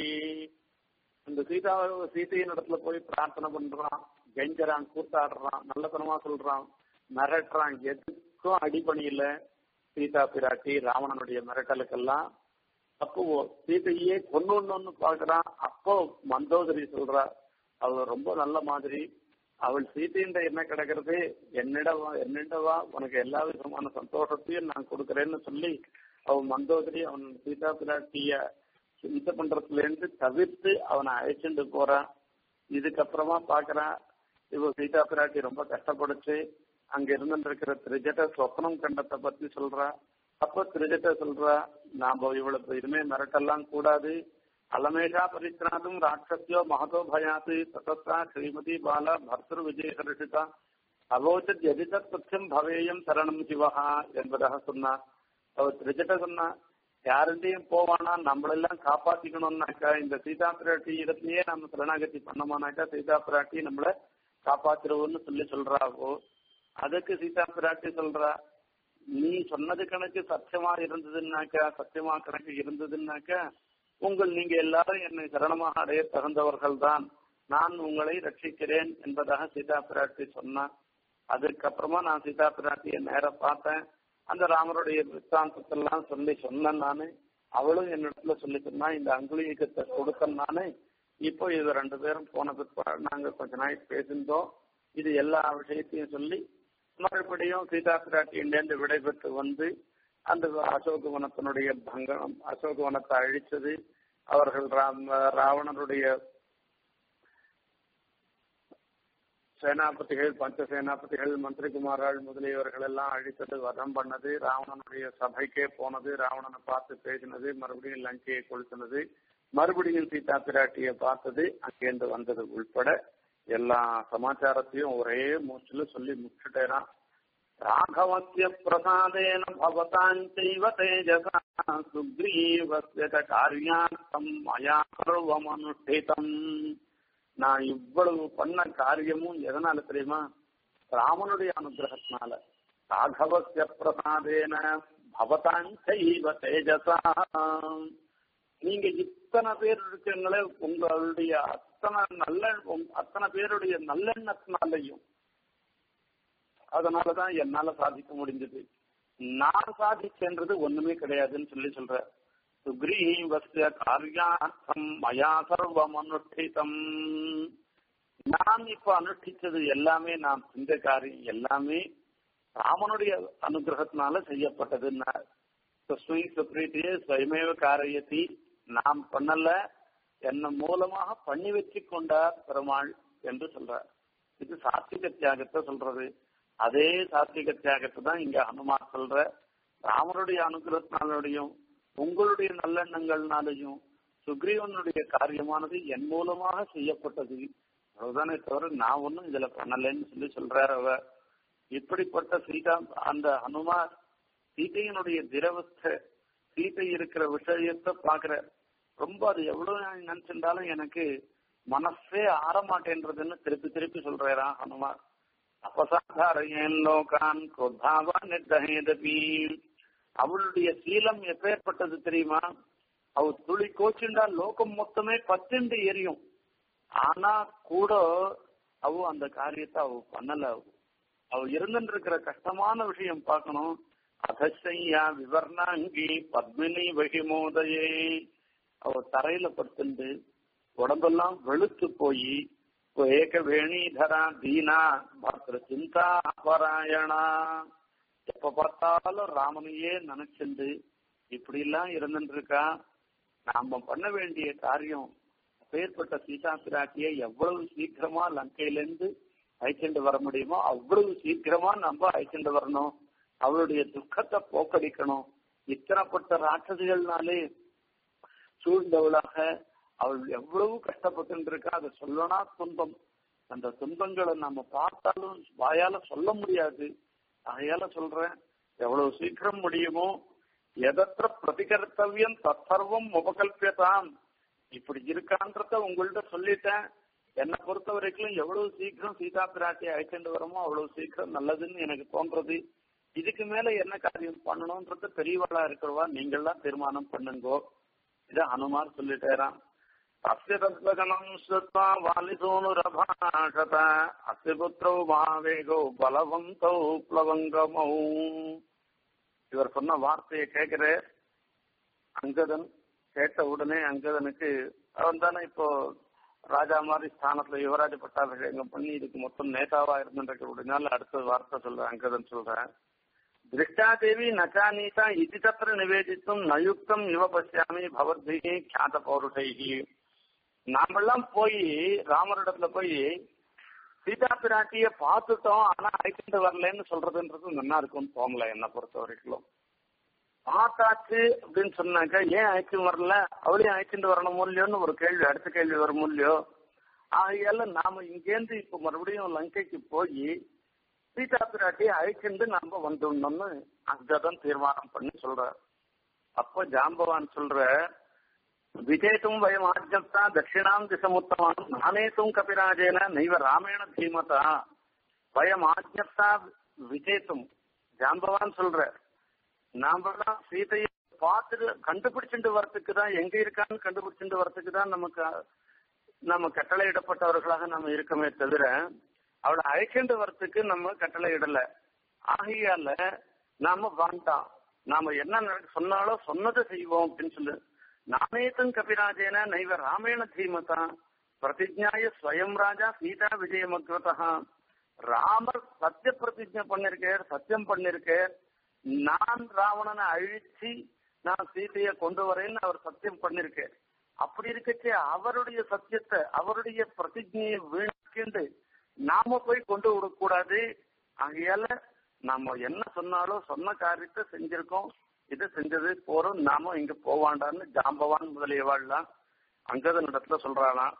இந்த சீதா சீதையின் இடத்துல போய் பிரார்த்தனை பண்றான் கெஞ்சறான் கூத்தாடுறான் நல்லத்தனமா சொல்றான் மிரட்டுறான் எதுக்கும் அடிபணியில சீதா பிராட்டி ராவணனுடைய மிரட்டலுக்கெல்லாம் அப்போ சீதையே கொண்டு பாக்குறான் அப்போ மந்தோதரி சொல்றா அவள் ரொம்ப நல்ல மாதிரி அவள் சீதைன்ற என்ன கிடக்கிறது என்னிடவா என்னிடவா உனக்கு எல்லா விதமான சந்தோஷத்தையும் நான் கொடுக்கறேன்னு சொல்லி அவன் மந்தோதரி அவன் சீதா பிராட்டிய சிந்த பண்றதுல இருந்து தவிர்த்து அவனை அழைச்சிட்டு போறான் இதுக்கப்புறமா பாக்குறான் இவ சீதா பிராட்டி ரொம்ப கஷ்டப்படுச்சு அங்க இருந்துட்டு இருக்கிற திரிஜட சொப்னம் கண்டத்தை பத்தி சொல்றா அப்ப திருஜட்ட சொல்றா நாம இவ்வளவு இனிமே மிரட்டெல்லாம் கூடாது அலமேஷா பரித்ராதும் ராட்சசியோ மகதோ பயாத்து ததஸ்தா ஸ்ரீமதி பாலா பர்தர் விஜயகரிஷிதா அவோச்சத் எதிதத் பட்சம் பவேயம் சரணம் சிவஹா என்பதாக சொன்னா அவர் திருஜட்ட சொன்னா யாருந்தையும் போவானா நம்மளெல்லாம் காப்பாத்திக்கணும்னாக்கா இந்த சீதா பிராட்டி இடத்துலயே நம்ம சரணாகதி பண்ணோமானாக்கா சீதா பிராட்டி நம்மள காப்பாத்திருவோம்னு சொல்லி சொல்றாவோ அதுக்கு சீதா பிராட்டி சொல்றா நீ சொன்னது கணக்கு சத்தியமா இருந்ததுன்னாக்கா சத்தியமா கணக்கு இருந்ததுன்னாக்கா உங்கள் நீங்க எல்லாரும் என்னை சரணமாக அடைய தகுந்தவர்கள் தான் நான் உங்களை ரட்சிக்கிறேன் என்பதாக சீதா பிராட்டி சொன்னான் அதுக்கப்புறமா நான் சீதா பிராட்டியை நேர பார்த்தேன் அந்த ராமருடைய வித்தாந்தத்தெல்லாம் சொல்லி சொன்னேன் நானு அவளும் என்னிடத்துல சொல்லி சொன்னா இந்த அங்குலீகத்தை கொடுத்தேன் நானு இப்போ இது ரெண்டு பேரும் போன பிற்பாடு நாங்க கொஞ்ச நாள் பேசியிருந்தோம் இது எல்லா விஷயத்தையும் சொல்லி மறுபடியும் சீதா பிராட்டியிலேருந்து விடைபெற்று வந்து அந்த அசோகவனத்தினுடைய பங்கம் அசோகவனத்தை அழிச்சது அவர்கள் ராவணனுடைய சேனாபதிகள் பஞ்ச சேனாபதிகள் மந்திரிகுமார்கள் முதலியவர்கள் எல்லாம் அழித்தது வதம் பண்ணது ராவணனுடைய சபைக்கே போனது ராவணனை பார்த்து பேசினது மறுபடியும் லங்கையை கொளுத்தினது மறுபடியும் சீதா பிராட்டியை பார்த்தது அங்கேருந்து வந்தது உள்பட எல்லா சமாச்சாரத்தையும் ஒரே மூச்சுல சொல்லி முடிச்சுட்டேனா ராகவசிய பிரசாதேன பவதாஞ்சைவ தேஜசா சுக்ரீவசிய காரியார்த்தம் மயா சர்வம் அனுஷ்டிதம் நான் இவ்வளவு பண்ண காரியமும் எதனால தெரியுமா ராமனுடைய அனுகிரகத்தினால ராகவசிய பிரசாதேன பவதாஞ்சைவ தேஜசா நீங்க இத்தனை பேர் இருக்கீங்களே உங்களுடைய அத்தனை நல்ல அத்தனை பேருடைய நல்லெண்ணத்தினாலையும் அதனாலதான் என்னால சாதிக்க முடிஞ்சது நான் சாதிச்சேன்றது ஒண்ணுமே கிடையாதுன்னு சொல்லி சொல்ற சுக்ரீவஸ்ய காரியார்த்தம் மயா சர்வம் அனுஷ்டிதம் நான் இப்ப அனுஷ்டிச்சது எல்லாமே நான் செஞ்ச காரியம் எல்லாமே ராமனுடைய அனுகிரகத்தினால செய்யப்பட்டதுன்னா தஸ்மை சுப்ரீத்தியே ஸ்வயமேவ காரியத்தி நாம் பண்ணல என்ன மூலமாக பண்ணி வச்சு கொண்டார் பெருமாள் என்று சொல்றார் இது சாத்விக தியாகத்தை சொல்றது அதே சாத்விக தியாகத்தை தான் இங்க ஹனுமான் சொல்ற ராமனுடைய அனுகிரகத்தினாலையும் உங்களுடைய நல்லெண்ணங்கள்னாலையும் சுக்ரீவனுடைய காரியமானது என் மூலமாக செய்யப்பட்டது அதுதானே தவிர நான் ஒன்றும் இதுல பண்ணலைன்னு சொல்லி சொல்றாரு அவர் இப்படிப்பட்ட சீதா அந்த ஹனுமார் சீதையினுடைய திரவஸ்த சீதை இருக்கிற விஷயத்தை பாக்குற ரொம்ப அது எவ்வளவு நான் நினைச்சிருந்தாலும் எனக்கு மனசே ஆற மாட்டேன்றதுன்னு திருப்பி திருப்பி சொல்றாராம் ஹனுமார் அபசாதாரையன் லோகான் கொத்தாவா நிர்தகேதபி அவளுடைய சீலம் எப்பேற்பட்டது தெரியுமா அவ துளி கோச்சுண்டா லோகம் மொத்தமே பத்துண்டு எரியும் ஆனா கூட அவ அந்த காரியத்தை அவ பண்ணல அவ அவ இருந்துட்டு இருக்கிற கஷ்டமான விஷயம் பார்க்கணும் அதசையா விவர்ணாங்கி பத்மினி வகிமோதையே அவ தரையில படுத்துண்டு உடம்பெல்லாம் வெளுத்து போய் ஏக வேணிதரா தீனா பத்ர சிந்தா பராயணா எப்ப பார்த்தாலும் ராமனையே நினைச்சிருந்து இப்படி எல்லாம் இருந்துட்டு இருக்கா நாம பண்ண வேண்டிய காரியம் அப்பேற்பட்ட சீதா பிராட்டியை எவ்வளவு சீக்கிரமா லங்கையிலிருந்து அழைச்சிட்டு வர முடியுமோ அவ்வளவு சீக்கிரமா நம்ம அழைச்சிட்டு வரணும் அவளுடைய துக்கத்தை போக்கடிக்கணும் இத்தனைப்பட்ட ராட்சசிகள்னாலே சூழ்ந்தவளாக அவள் எவ்வளவு கஷ்டப்பட்டு இருக்கா அதை சொல்லனா துன்பம் அந்த துன்பங்களை நம்ம பார்த்தாலும் வாயால சொல்ல முடியாது ஆகையால சொல்றேன் எவ்வளவு சீக்கிரம் முடியுமோ எதற்ற பிரதிகர்த்தவியம் தற்சர்வம் உபகல்பியதான் இப்படி இருக்கான்றத உங்கள்ட்ட சொல்லிட்டேன் என்னை பொறுத்த வரைக்கும் எவ்வளவு சீக்கிரம் சீதா பிராட்டியை அழைச்சிட்டு வரமோ அவ்வளவு சீக்கிரம் நல்லதுன்னு எனக்கு தோன்றது இதுக்கு மேல என்ன காரியம் பண்ணணும்ன்றது பெரியவளா இருக்கிறவா நீங்கள்லாம் தீர்மானம் பண்ணுங்கோ இத ஹனுமார் சொல்லிட்டேரான் அஸ்ய தத்வகனம் ஸ்ருத்வா வாலிசோனுரபாஷத அஸ்ய புத்திரௌ மகாவேகோ பலவந்தௌ பிளவங்கமௌ இவர் சொன்ன வார்த்தையை கேட்கிற அங்கதன் கேட்ட உடனே அங்கதனுக்கு அவன் தானே இப்போ ராஜா மாதிரி ஸ்தானத்துல யுவராஜ பட்டாபிஷேகம் பண்ணி இதுக்கு மொத்தம் நேதாவா இருந்துருக்கிறதுனால அடுத்த வார்த்தை சொல்றேன் அங்கதன் சொல்றேன் திருஷ்டாதேவி நச்சானீதா இது தத்திர நிவேதித்தும் நயுக்தம் இவ பசியாமி பவத்பிகி கியாத பௌருஷைகி நாமெல்லாம் போய் ராமரிடத்துல போய் சீதா பிராட்டிய பார்த்துட்டோம் ஆனா அழைச்சிட்டு வரலன்னு சொல்றதுன்றது நல்லா இருக்கும்னு தோணல என்ன பொறுத்த வரைக்கும் பார்த்தாச்சு அப்படின்னு சொன்னாக்க ஏன் அழைச்சு வரல அவளையும் அழைச்சிட்டு வரணும் இல்லையோன்னு ஒரு கேள்வி அடுத்த கேள்வி வரும் இல்லையோ ஆகையால நாம இங்கேருந்து இப்ப மறுபடியும் லங்கைக்கு போய் சீதா பிராட்டியை அழைச்சிட்டு நாம வந்துடணும்னு அங்கதான் தீர்மானம் பண்ணி சொல்ற அப்போ ஜாம்பவான் சொல்ற விஜேத்தும் வயம் ஆஜப்தா தட்சிணாம் திசமுத்தமான் நானேத்தும் கபிராஜேன நைவ ராமேண தீமதா வயம் ஆஜப்தா விஜேத்தும் ஜாம்பவான் சொல்ற நாமெல்லாம் சீதையை பார்த்துட்டு கண்டுபிடிச்சிட்டு வரத்துக்கு தான் எங்க இருக்கான்னு கண்டுபிடிச்சிட்டு வரத்துக்கு தான் நமக்கு நம்ம கட்டளையிடப்பட்டவர்களாக நம்ம இருக்கமே தவிர அவளை அழைச்சிட்டு வரத்துக்கு நம்ம கட்டளை இடல ஆகையால நாம வேண்டாம் நாம என்ன சொன்னாலும் சொன்னதை செய்வோம் அப்படின்னு சொல்லு நானேத்தம் கபிராஜேன நைவ ராமேண தீமதா பிரதிஜாய ஸ்வயம் ராஜா சீதா விஜயமக்வதா ராமர் சத்திய பிரதிஜை பண்ணிருக்கார் சத்தியம் பண்ணிருக்கார் நான் ராவணனை அழிச்சு நான் சீதையை கொண்டு வரேன்னு அவர் சத்தியம் பண்ணிருக்கார் அப்படி இருக்கச்சே அவருடைய சத்தியத்தை அவருடைய பிரதிஜையை வீழ்க்கிண்டு நாம போய் கொண்டு விடக்கூடாது ஆகையால நாம என்ன சொன்னாலும் சொன்ன காரியத்தை செஞ்சிருக்கோம் இது செஞ்சது போறோம் நாம இங்க போவாண்டான்னு ஜாம்பவான் முதலியவாள்லாம் அங்கதன் இடத்துல சொல்றாளாம்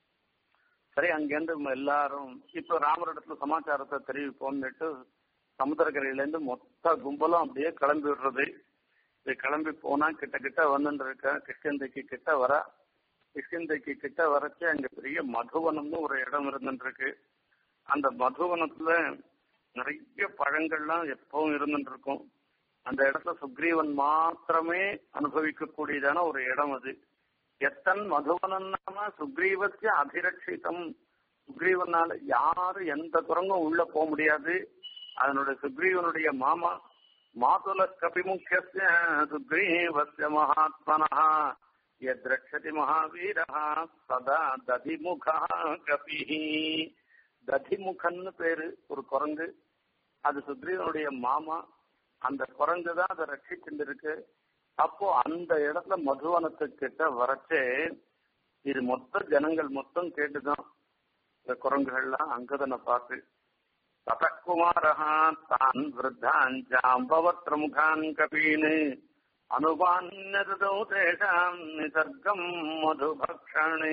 சரி அங்கேருந்து எல்லாரும் இப்ப ராமர் இடத்துல சமாச்சாரத்தை தெரிவிப்போம்னுட்டு சமுத்திரக்கரையில இருந்து மொத்த கும்பலும் அப்படியே கிளம்பி விடுறது இது கிளம்பி போனா கிட்ட கிட்ட வந்துட்டு இருக்க கிருஷ்ணந்தைக்கு கிட்ட வர கிருஷ்ணந்தைக்கு கிட்ட வரச்சு அங்க பெரிய மதுவனம்னு ஒரு இடம் இருந்துட்டு இருக்கு அந்த மதுவனத்துல நிறைய பழங்கள்லாம் எப்பவும் இருந்துட்டு இருக்கும் அந்த இடத்துல சுக்ரீவன் மாத்திரமே அனுபவிக்கக்கூடியதான ஒரு இடம் அது எத்தன் மதுவனம் நாம சுக்ரீவத்திய அபிரட்சிதம் சுக்ரீவனால யாரும் எந்த குரங்கும் உள்ள போக முடியாது அதனுடைய சுக்ரீவனுடைய மாமா மாதுல கபிமுக்கிய சுக்ரீவசிய மகாத்மனः यद्रक्षति महावीरः சதா ததிமுகா கபிஹி ததிமுகன்னு பேரு ஒரு குரங்கு அது சுக்ரீவனுடைய மாமா அந்த குரங்கு தான் அதை ரட்சிச்சுட்டு இருக்கு அப்போ அந்த இடத்துல மதுவனத்துக்கிட்ட வரச்சே இது மொத்த ஜனங்கள் மொத்தம் கேட்டுதான் இந்த குரங்குகள்லாம் அங்கதனை பார்த்து ததக்குமாரஹா தான் விருத்தான் ஜாம்பவத்ர முகான் கபீன் அனுபான்யதோ தேஷாம் நிசர்க்கம் மதுபக்ஷணே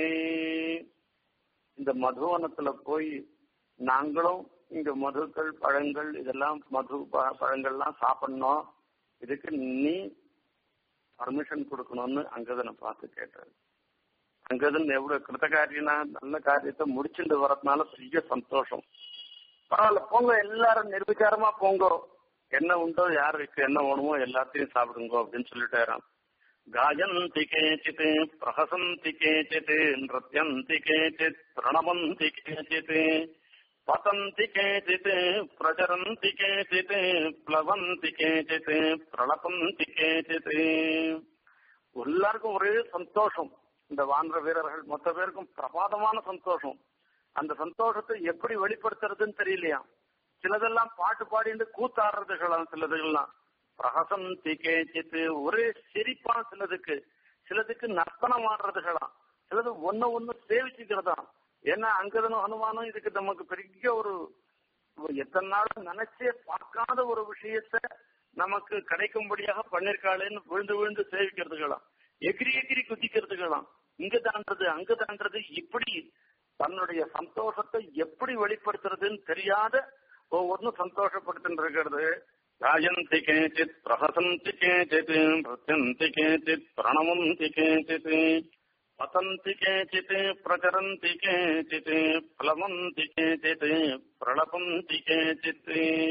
இந்த மதுவனத்துல போய் நாங்களும் இங்க மதுக்கள் பழங்கள் இதெல்லாம் மது ப- பழங்கள்லாம் சாப்பிடணும் இதுக்கு நீ பர்மிஷன் கொடுக்கணும்னு அங்கதனை பார்த்து கேட்டாரு அங்கதன் எவ்வளவு கிருத்தகாரியனா நல்ல காரியத்தை முடிச்சுட்டு வரதுனால பெரிய சந்தோஷம் பரவாயில்ல போங்க எல்லாரும் நிர்விகாரமா போங்க என்ன உண்டோ யாருக்கு என்ன வேணுமோ எல்லாத்தையும் சாப்பிடுங்க அப்படின்னு சொல்லிட்டாராம் காயந்தி கேச்சித் பிரஹசந்தி கேச்சித் நிருத்யந்தி கேச்சித் பிரணமந்தி கேச்சித் பதந்தி கேச்சித் பிரச்சரந்தி கேச்சித் பிளவந்தி கேச்சித் பிரளபந்தி கேச்சித் எல்லாருக்கும் ஒரே சந்தோஷம் இந்த வான்ற வீரர்கள் மொத்த பேருக்கும் பிரபாதமான சந்தோஷம் அந்த சந்தோஷத்தை எப்படி வெளிப்படுத்துறதுன்னு தெரியலையா சிலதெல்லாம் பாட்டு பாடிட்டு கூத்தாடுறதுகளாம் சிலதுகள்லாம் பிரகசந்தி கேச்சித்து ஒரே சிரிப்பா சிலதுக்கு சிலதுக்கு நர்த்தனம் ஆடுறதுகளாம் சிலது ஒன்னு ஒண்ணு சேவிச்சுக்கிறதா ஏன்னா அங்கதனும் ஹனுமானும் இதுக்கு நமக்கு பெரிய ஒரு எத்தனை நாள் நினைச்சே பார்க்காத ஒரு விஷயத்த நமக்கு கிடைக்கும்படியாக பண்ணிருக்காளேன்னு விழுந்து விழுந்து சேவிக்கிறதுகளாம் எகிரி எகிரி குதிக்கிறதுகளாம் இங்க தாண்டது அங்க தாண்டது இப்படி தன்னுடைய சந்தோஷத்தை எப்படி வெளிப்படுத்துறதுன்னு தெரியாத ஒவ்வொன்றும் சந்தோஷப்படுத்தின்னு இருக்கிறது ராஜந்தி கேச்சித் பிரஹசந்தி கேச்சித் நிருத்யந்தி கேச்சித் பிரணமந்தி கேச்சித் பதந்தி கேச்சித் பிரச்சரந்தி கேச்சித் பிளவந்தி கேச்சித் பிரளபந்தி கேச்சித்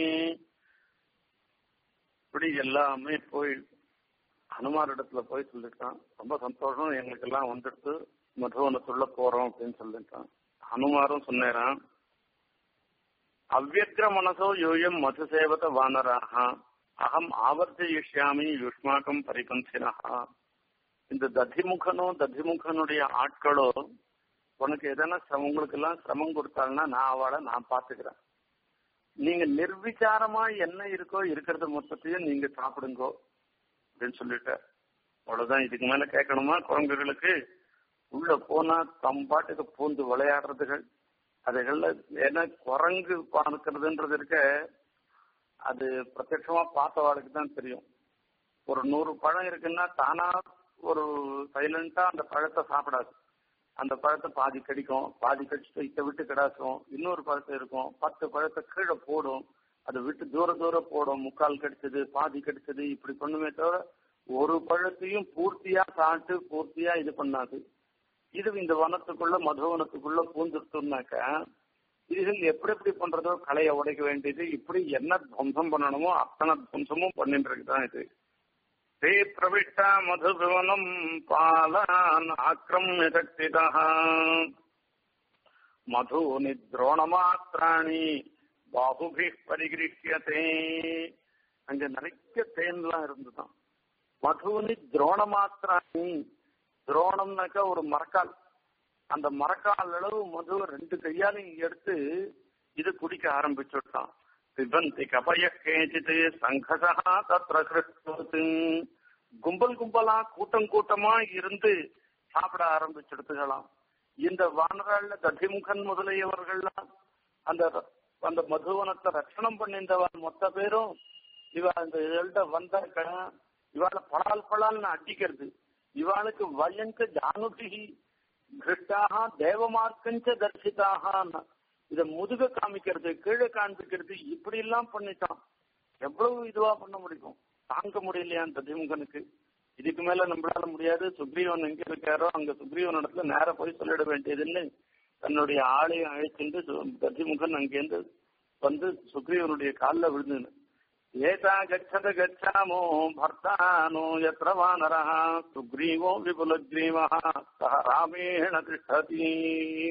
இப்படி எல்லாமே போய் ஹனுமார் இடத்துல போய் சொல்லிட்டான் ரொம்ப சந்தோஷம் எங்களுக்கு எல்லாம் வந்துடுத்து மதுவனத்துள்ள போறோம் அப்படின்னு சொல்லிட்டான் ஹனுமாரும் சொன்னேரான் அவ்வக்ர மனசோ யோயம் மதுசேவத வானராக அகம் ஆவர்த்தயிஷ்யாமி யுஷ்மாக்கம் பரிபந்தினஹா இந்த ததிமுகனோ ததிமுகனுடைய ஆட்களோ உனக்கு எதனா சிரமம் உங்களுக்கு எல்லாம் சிரமம் கொடுத்தாங்கன்னா நான் அவளை நான் பாத்துக்கிறேன் நீங்க நிர்விச்சாரமா என்ன இருக்கோ இருக்கிறத மொத்தத்தையும் நீங்க சாப்பிடுங்கோ அப்படின்னு சொல்லிட்டார் அவ்வளவுதான் இதுக்கு மேல கேட்கணுமா குரங்குகளுக்கு உள்ள போனா தம் பாட்டுக்கு பூந்து விளையாடுறதுகள் அதுகள்ல ஏன்னா குரங்கு பார்க்கறதுன்றது இருக்க அது பிரத்யட்சமா பார்த்தவாளுக்கு தான் தெரியும் ஒரு நூறு பழம் இருக்குன்னா தானா ஒரு சைலண்டா அந்த பழத்தை சாப்பிடாது அந்த பழத்தை பாதி கடிக்கும் பாதி கடிச்சுட்டு இதை விட்டு கிடாசும் இன்னொரு பழத்தை இருக்கும் பத்து பழத்தை கீழே போடும் அதை விட்டு தூர தூரம் போடும் முக்கால் கடிச்சது பாதி கடிச்சது இப்படி பண்ணுமே தவிர ஒரு பழத்தையும் பூர்த்தியா சாப்பிட்டு பூர்த்தியா இது பண்ணாது இது இந்த வனத்துக்குள்ள மதுவனத்துக்குள்ள பூந்துட்டோம்னாக்க இதுகள் எப்படி எப்படி பண்றதோ களையை உடைக்க வேண்டியது இப்படி என்ன துவம்சம் பண்ணணுமோ அத்தனை துவம்சமும் பண்ணிட்டு இருக்குதான் இது தே பிரவிஷ்டா மதுபவனம் பாலான் ஆக்கிரமிய சக்திதா மது நித்ரோணமாத்திராணி பாகுபி பரிகிருஷ்யத்தே அங்க நிறைய தேன்லாம் இருந்துதான் மதுனி துரோணமாத்திராணி துரோணம்னாக்கா ஒரு மரக்கால் அந்த மரக்கால் அளவு மது ரெண்டு கையாலையும் எடுத்து இது குடிக்க ஆரம்பிச்சுட்டான் பிபந்தி கபய கேச்சிட்டு சங்கசா தத்ர கிருஷ்ணத்து கும்பல் கும்பலா கூட்டம் கூட்டமா இருந்து சாப்பிட ஆரம்பிச்செடுத்துக்கலாம் இந்த வானராள்ல ததிமுகன் முதலியவர்கள்லாம் அந்த அந்த மதுவனத்தை ரட்சணம் பண்ணிருந்தவன் மொத்த பேரும் இவ அந்த இதழ்கிட்ட வந்தாக்க இவாள பலால் பலால்னு அடிக்கிறது இவாளுக்கு வயங்க ஜானுபிகி கிருஷ்டாக தேவமார்க்கஞ்ச தர்சிதாக இத முதுக காமிக்கிறது கீழே காண்பிக்கிறது இப்படி எல்லாம் பண்ணிட்டான் எவ்வளவு இதுவா பண்ண முடியும் தாங்க முடியலையா அந்த திமுகனுக்கு இதுக்கு மேல நம்மளால முடியாது சுக்ரீவன் எங்க இருக்காரோ அங்க சுக்ரீவன் இடத்துல நேர போய் சொல்லிட வேண்டியதுன்னு தன்னுடைய ஆளையும் அழைச்சிட்டு ததிமுகன் அங்கேருந்து வந்து சுக்ரீவனுடைய காலில் விழுந்துன்னு ஏதா கச்சத கச்சாமோ பர்த்தானோ எத்திர வானரः சுக்ரீவோ விபுலக்ரீவः சக ராமேண திஷ்டதி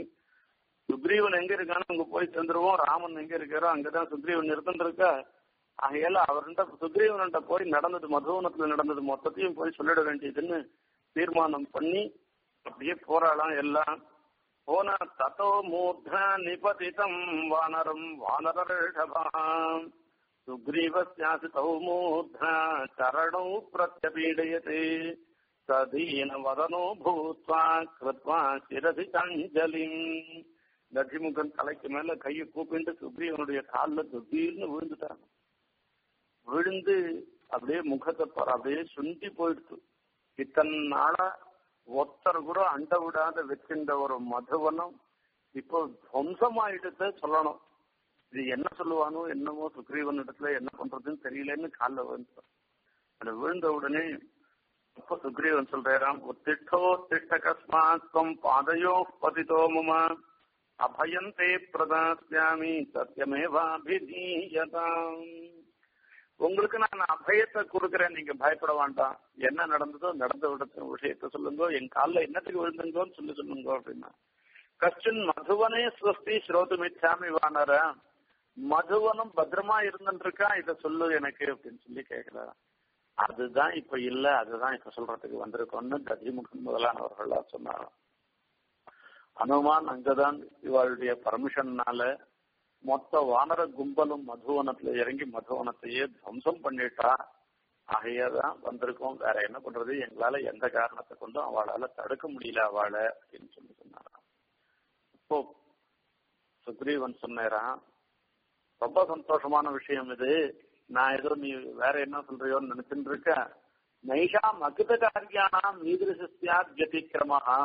சுக்ரீவன் எங்க இருக்கானோ அங்க போய் சேர்ந்துருவோம் ராமன் எங்க இருக்காரோ அங்கதான் சுக்ரீவன் இருந்துருக்கா ஆகையால அவர்கிட்ட சுக்ரீவன்கிட்ட போய் நடந்தது மதுவனத்துல நடந்தது மொத்தத்தையும் போய் சொல்லிட வேண்டியதுன்னு தீர்மானம் பண்ணி அப்படியே போராடலாம் எல்லாம் போன தத்தோ மூர்த நிபதிதம் வானரம் வானரஷபாம் சுக்ரீவஸ்யாசிதௌ மூர்த சரணௌ பிரத்யபீடயதே சதீன வதனோ பூத்வா கிருத்வா சிரசி சஞ்சலிம் ததிமுகன் தலைக்கு மேல கையை கூப்பிட்டு சுக்ரீவனுடைய காலில் துப்பீர்னு விழுந்துட்டாங்க விழுந்து அப்படியே முகத்தை பாரு அப்படியே சுண்டி போயிடுச்சு இத்தனை நாளா ஒத்தர் கூட அண்ட விடாத வச்சிருந்த ஒரு மதுவனம் இப்போ துவம்சமாயிட்டு சொல்லணும் இது என்ன சொல்லுவானோ என்னமோ சுக்ரீவன் இடத்துல என்ன பண்றதுன்னு தெரியலன்னு காலில் விழுந்துட்டான் அது விழுந்த உடனே அப்போ சுக்ரீவன் சொல்றாராம் உத்திட்டோ திட்ட கஸ்மாத்வம் பாதையோ பதிதோ மம அபயந்தே பிரதாஸ்யாமி சத்தியமேவாபிதீயதாம் உங்களுக்கு நான் அபயத்தை கொடுக்குறேன் நீங்க பயப்பட வேண்டாம் என்ன நடந்ததோ நடந்த விடத்த விஷயத்த சொல்லுங்க என் காலில் என்னத்துக்கு விழுந்துங்கோன்னு சொல்லி சொல்லுங்க அப்படின்னா கஷ்டின் மதுவனே ஸ்வஸ்தி ஸ்ரோதுமிச்சாமி வானர மதுவனம் பத்திரமா இருந்துருக்கா இத சொல்லு எனக்கு அப்படின்னு சொல்லி கேட்கிறாராம் அதுதான் இப்ப இல்ல அதுதான் இப்ப சொல்றதுக்கு வந்திருக்கோம்னு கதிமுகன் முதலானவர்களா சொன்னாராம் அனுமான் அங்கதான் இவளுடைய பர்மிஷன்னால மொத்த வானர கும்பலும் மதுவனத்துல இறங்கி மதுவனத்தையே துவம்சம் பண்ணிட்டா ஆகையதான் வந்திருக்கோம் வேற என்ன பண்றது எங்களால எந்த காரணத்தை கொண்டும் அவளால தடுக்க முடியல அவளை அப்படின்னு சொல்லி சொன்னாராம் இப்போ சுக்ரீவன் சொன்னாராம் ரொம்ப சந்தோஷமான விஷயம் இது நான் ஏதோ நீ வேற என்ன சொல்றியோன்னு நினைச்சுட்டு இருக்க நைஷா மகித காரியானாம் மீதிருசியா கதிக்கிரமஹா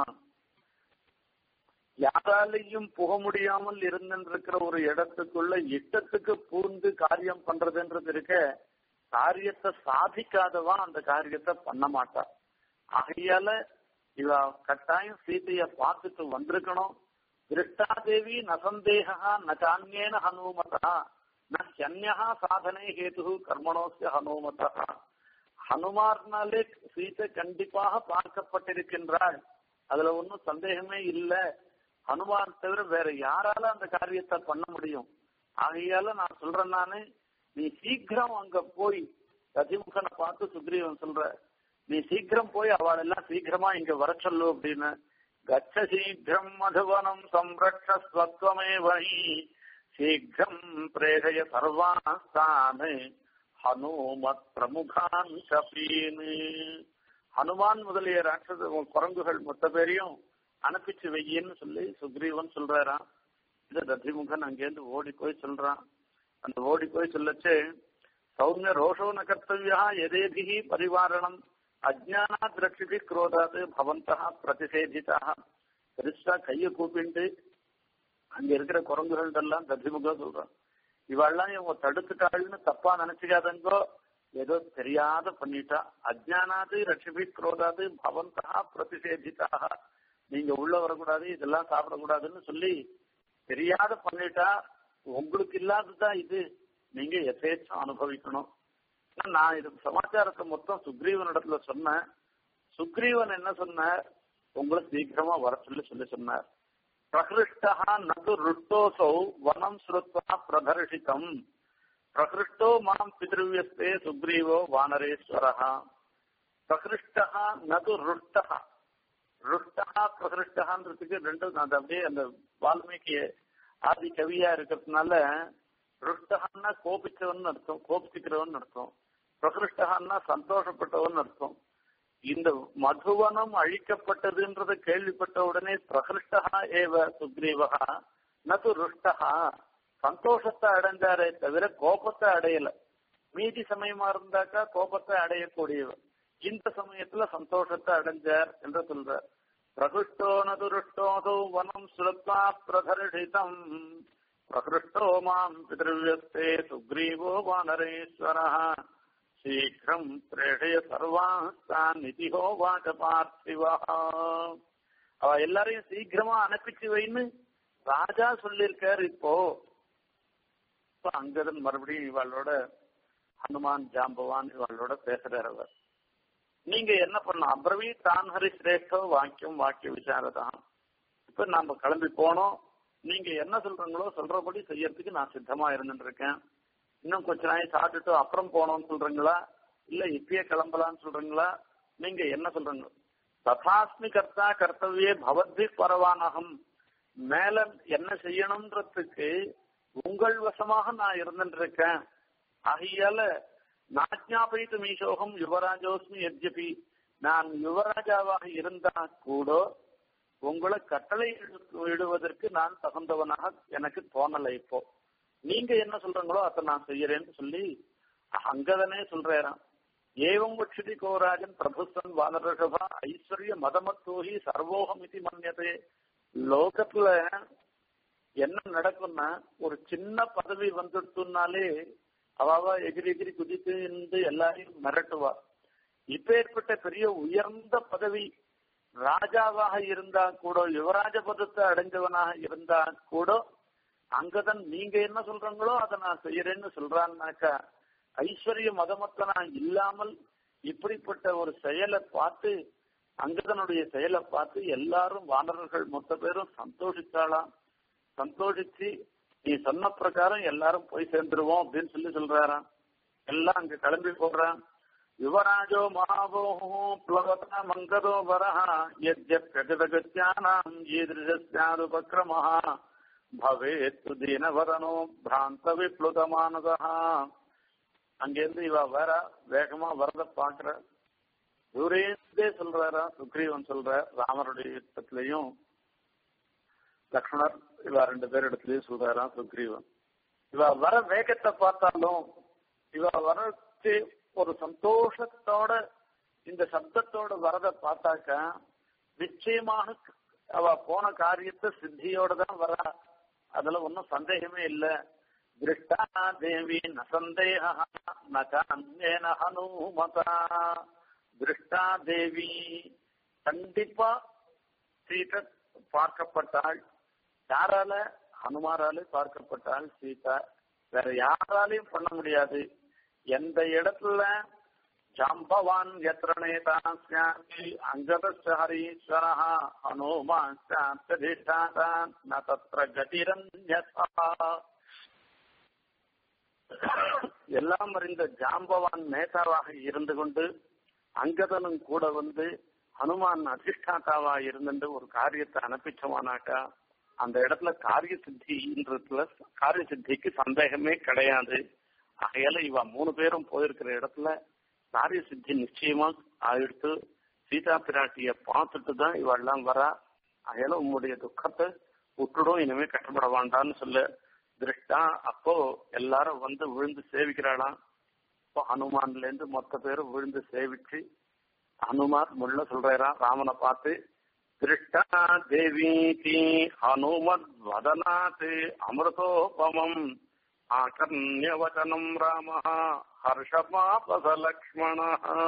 யாராலையும் புக முடியாமல் இருந்திருக்கிற ஒரு இடத்துக்குள்ள இஷ்டத்துக்கு பூந்து காரியம் பண்றதுன்றது இருக்க காரியத்தை சாதிக்காதவா அந்த காரியத்தை பண்ண மாட்டா ஆகையால இவ கட்டாயம் சீதைய பார்த்துட்டு வந்திருக்கணும் திருஷ்டாதேவி நசந்தேகா நச்சான்யேன ஹனுமதா நன்யா சாதனை ஹேது கர்மணோசிய ஹனுமதா ஹனுமார்னாலே சீதை கண்டிப்பாக பார்க்கப்பட்டிருக்கின்றாள் அதுல ஒன்னும் சந்தேகமே இல்லை ஹனுமான் தவிர வேற யாரால அந்த காரியத்தை பண்ண முடியும் ஆகையால நான் சொல்றேன் நானு நீ சீக்கிரம் அங்க போய் ரதிமுகனை பார்த்து சுக்ரீவன் சொல்ற நீ சீக்கிரம் போய் அவள் எல்லாம் சீக்கிரமா இங்க வர சொல்லு அப்படின்னு கச்ச சீக்கிரம் மதுவனம் சம்ரக்ஷஸ்வத்வமே வழி சீக்கிரம் பிரேகய சர்வாஸ்தானு ஹனுமத் பிரமுகான் சபீனு ஹனுமான் முதலிய ராட்சத குரங்குகள் மொத்த பேரையும் அனுப்பிச்சு வையின்னு சொல்லி சுக்ரீவன் சொல்றாராம் இது ரதிமுகன் அங்கேருந்து ஓடி போய் சொல்றான் அந்த ஓடி போய் சொல்லச்சு சௌமிய ரோஷோ ந கர்த்தவியா எதேதிகி பரிவாரணம் அஜானாத் ரட்சிபி குரோதாது பவந்தா பிரதிஷேதிதா பெருசா கையை கூப்பிண்டு அங்க இருக்கிற குரங்குகள் எல்லாம் ரதிமுகம் சொல்றான் இவெல்லாம் இவங்க தடுத்துட்டாள்னு தப்பா நினைச்சுக்காதங்கோ ஏதோ தெரியாத பண்ணிட்டா அஜானாது ரட்சிபி குரோதாது பவந்தா பிரதிஷேதிதாக நீங்க உள்ள வரக்கூடாது இதெல்லாம் சாப்பிடக்கூடாதுன்னு சொல்லி தெரியாத பண்ணிட்டா உங்களுக்கு இல்லாததான் இது நீங்க எதேச்சும் அனுபவிக்கணும் நான் இதுக்கு சமாச்சாரத்தை மொத்தம் சுக்ரீவன் இடத்துல சொன்னேன் சுக்ரீவன் என்ன சொன்னார் உங்களை சீக்கிரமா வர சொல்லி சொல்லி சொன்னார் பிரகிருஷ்டா நது ருட்டோசௌ வனம் ஸ்ருத்வா பிரதர்ஷிதம் பிரகிருஷ்டோ மாம் பிதிருவியஸ்தே சுக்ரீவோ வானரேஸ்வரா பிரகிருஷ்டா நது ருஷ்டா ருஷ்டா பிரகிருஷ்டகான்றதுக்கு ரெண்டும் அது அப்படியே அந்த வால்மீகி ஆதி கவியா இருக்கிறதுனால ருஷ்டகான்னா கோபிச்சவன் அர்த்தம் கோபிச்சுக்கிறவன் அர்த்தம் பிரகிருஷ்டகான்னா சந்தோஷப்பட்டவன் அர்த்தம் இந்த மதுவனம் அழிக்கப்பட்டதுன்றத கேள்விப்பட்ட உடனே பிரகிருஷ்டகா ஏவ சுக்ரீவகா நது ருஷ்டகா சந்தோஷத்தை அடைஞ்சாரே தவிர கோபத்தை அடையல மீதி சமயமா இருந்தாக்கா கோபத்தை அடையக்கூடியவர் இந்த சமயத்துல சந்தோஷத்தை அடைஞ்சார் என்று சொல்றார் பிரகிருஷ்டோ நதுருஷ்டோதோ வனம் சுரத்வா பிரதர்ஷிதம் பிரகிருஷ்டோ மாம் பிதிருவியஸ்தே சுக்ரீவோ வானரேஸ்வர சீக்கிரம் பிரேஷய சர்வாஸ்தான் நிதிஹோ வாச பார்த்திவா அவ எல்லாரையும் சீக்கிரமா அனுப்பிச்சு வைன்னு ராஜா சொல்லியிருக்காரு இப்போ இப்ப அங்கதன் மறுபடியும் இவளோட ஹனுமான் ஜாம்பவான் இவளோட பேசுறார் அவர் நீங்க என்ன பண்ணலாம் அப்ரவி தான் ஹரி சிரேஷ்டோ வாக்கியம் வாக்கிய விசாரதான் இப்ப நாம கிளம்பி போனோம் நீங்க என்ன சொல்றீங்களோ சொல்றபடி செய்யறதுக்கு நான் சித்தமா இருந்துட்டு இருக்கேன் இன்னும் கொஞ்ச நாள் சாப்பிட்டுட்டு அப்புறம் போனோம்னு சொல்றீங்களா இல்ல இப்பயே கிளம்பலாம்னு சொல்றீங்களா நீங்க என்ன சொல்றீங்க ததாஸ்மி கர்த்தா கர்த்தவியே பவத்வி பரவானகம் மேல என்ன செய்யணும்ன்றதுக்கு உங்கள் வசமாக நான் இருந்துட்டு இருக்கேன் ஆகையால நாஜ்ஞாபயித்து மீசோகம் யுவராஜோஸ்மி எத்யபி நான் யுவராஜாவாக இருந்தா கூட உங்களை கட்டளை விடுவதற்கு நான் தகுந்தவனாக எனக்கு தோணலை இப்போ நீங்க என்ன சொல்றீங்களோ அதை நான் செய்யறேன்னு சொல்லி அங்கதனே சொல்றேன் ஏவம் வட்சதி கோராஜன் பிரபுஸ்தன் வானரஷபா ஐஸ்வர்ய மதமத்தோகி சர்வோகம் இது மன்யதே லோகத்துல என்ன நடக்கும்னா ஒரு சின்ன பதவி வந்துடுத்துனாலே அவாவா எகிரி எகிரி குதித்து இருந்து எல்லாரையும் மிரட்டுவா இப்ப ஏற்பட்ட பெரிய உயர்ந்த பதவி ராஜாவாக இருந்தா கூட யுவராஜ பதத்தை அடைஞ்சவனாக இருந்தா கூட அங்கதான் நீங்க என்ன சொல்றீங்களோ அதை நான் செய்யறேன்னு சொல்றான்னாக்கா ஐஸ்வர்ய மதமத்தனா இல்லாமல் இப்படிப்பட்ட ஒரு செயலை பார்த்து அங்கதனுடைய செயலை பார்த்து எல்லாரும் வானரர்கள் மொத்த பேரும் சந்தோஷித்தாளாம் சந்தோஷிச்சு நீ சொன்ன பிரகாரம் எல்லாரும் போய் சேர்ந்துருவோம் அப்படின்னு சொல்லி சொல்றாராம் எல்லாம் அங்க கிளம்பி போடுறான் யுவராஜோ மகாபோஹோ பிளவதா மங்கதோ வரஹ யஜ்யத்யஜதகத்யானாம் ஈதிருஷஸ்யாதுபக்ரமஹ பவேத்து தீனவரனோ பிராந்த விப்ளுதமானதா அங்கிருந்து இவ வேற வேகமா வரத பாக்குற தூரேந்தே சொல்றாரா சுக்ரீவன் சொல்ற ராமருடைய யுத்தத்திலையும் லக்ஷ்மணர் இவ ரெண்டு பேர் இடத்துலயும் சொல்றாராம் சுக்ரீவன் இவ வர வேகத்தை பார்த்தாலும் இவ வரச்சு ஒரு சந்தோஷத்தோட இந்த சப்தத்தோட வரத பார்த்தாக்க நிச்சயமாக அவ போன காரியத்தை சித்தியோட தான் வர அதுல ஒன்னும் சந்தேகமே இல்ல திருஷ்டா தேவி ந சந்தேக நேன ஹனுமதா திருஷ்டா தேவி கண்டிப்பா சீதை பார்க்கப்பட்டாள் யாரால ஹனுமாராலே பார்க்கப்பட்டாள் சீதா வேற யாராலையும் பண்ண முடியாது எந்த இடத்துல ஜாம்பவான் எத்திர நேதா ஸ்யாமி அங்கதஸ்ய ஹரீஸ்வர ஹனுமான் ந தத்ர கதிரன்யதா எல்லாம் அறிந்த ஜாம்பவான் நேதாவாக இருந்து கொண்டு அங்கதனும் கூட வந்து ஹனுமான் அதிஷ்டாத்தாவா இருந்துட்டு ஒரு காரியத்தை அனுப்பிச்சோமானாக்கா அந்த இடத்துல காரிய சித்தின்றதுல காரிய சித்திக்கு சந்தேகமே கிடையாது ஆகையால இவ மூணு பேரும் போயிருக்கிற இடத்துல காரிய சித்தி நிச்சயமா ஆயிடுத்து சீதா பிராட்டிய பார்த்துட்டு தான் இவெல்லாம் வரா ஆகையால உங்களுடைய துக்கத்தை விட்டுடும் இனிமே கஷ்டப்பட வேண்டாம்னு சொல்லு திருஷ்டா அப்போ எல்லாரும் வந்து விழுந்து சேவிக்கிறாளாம் இப்போ ஹனுமான்ல இருந்து மொத்த பேரும் விழுந்து சேவிச்சு ஹனுமார் முள்ள சொல்றாராம் ராமனை பார்த்து திருஷ்டா தேவீதி ஹனுமத் வதனாத் அமிர்தோபமம் ஆகர்ணியவச்சனம் ராம ஹர்ஷபாபச லக்ஷ்மண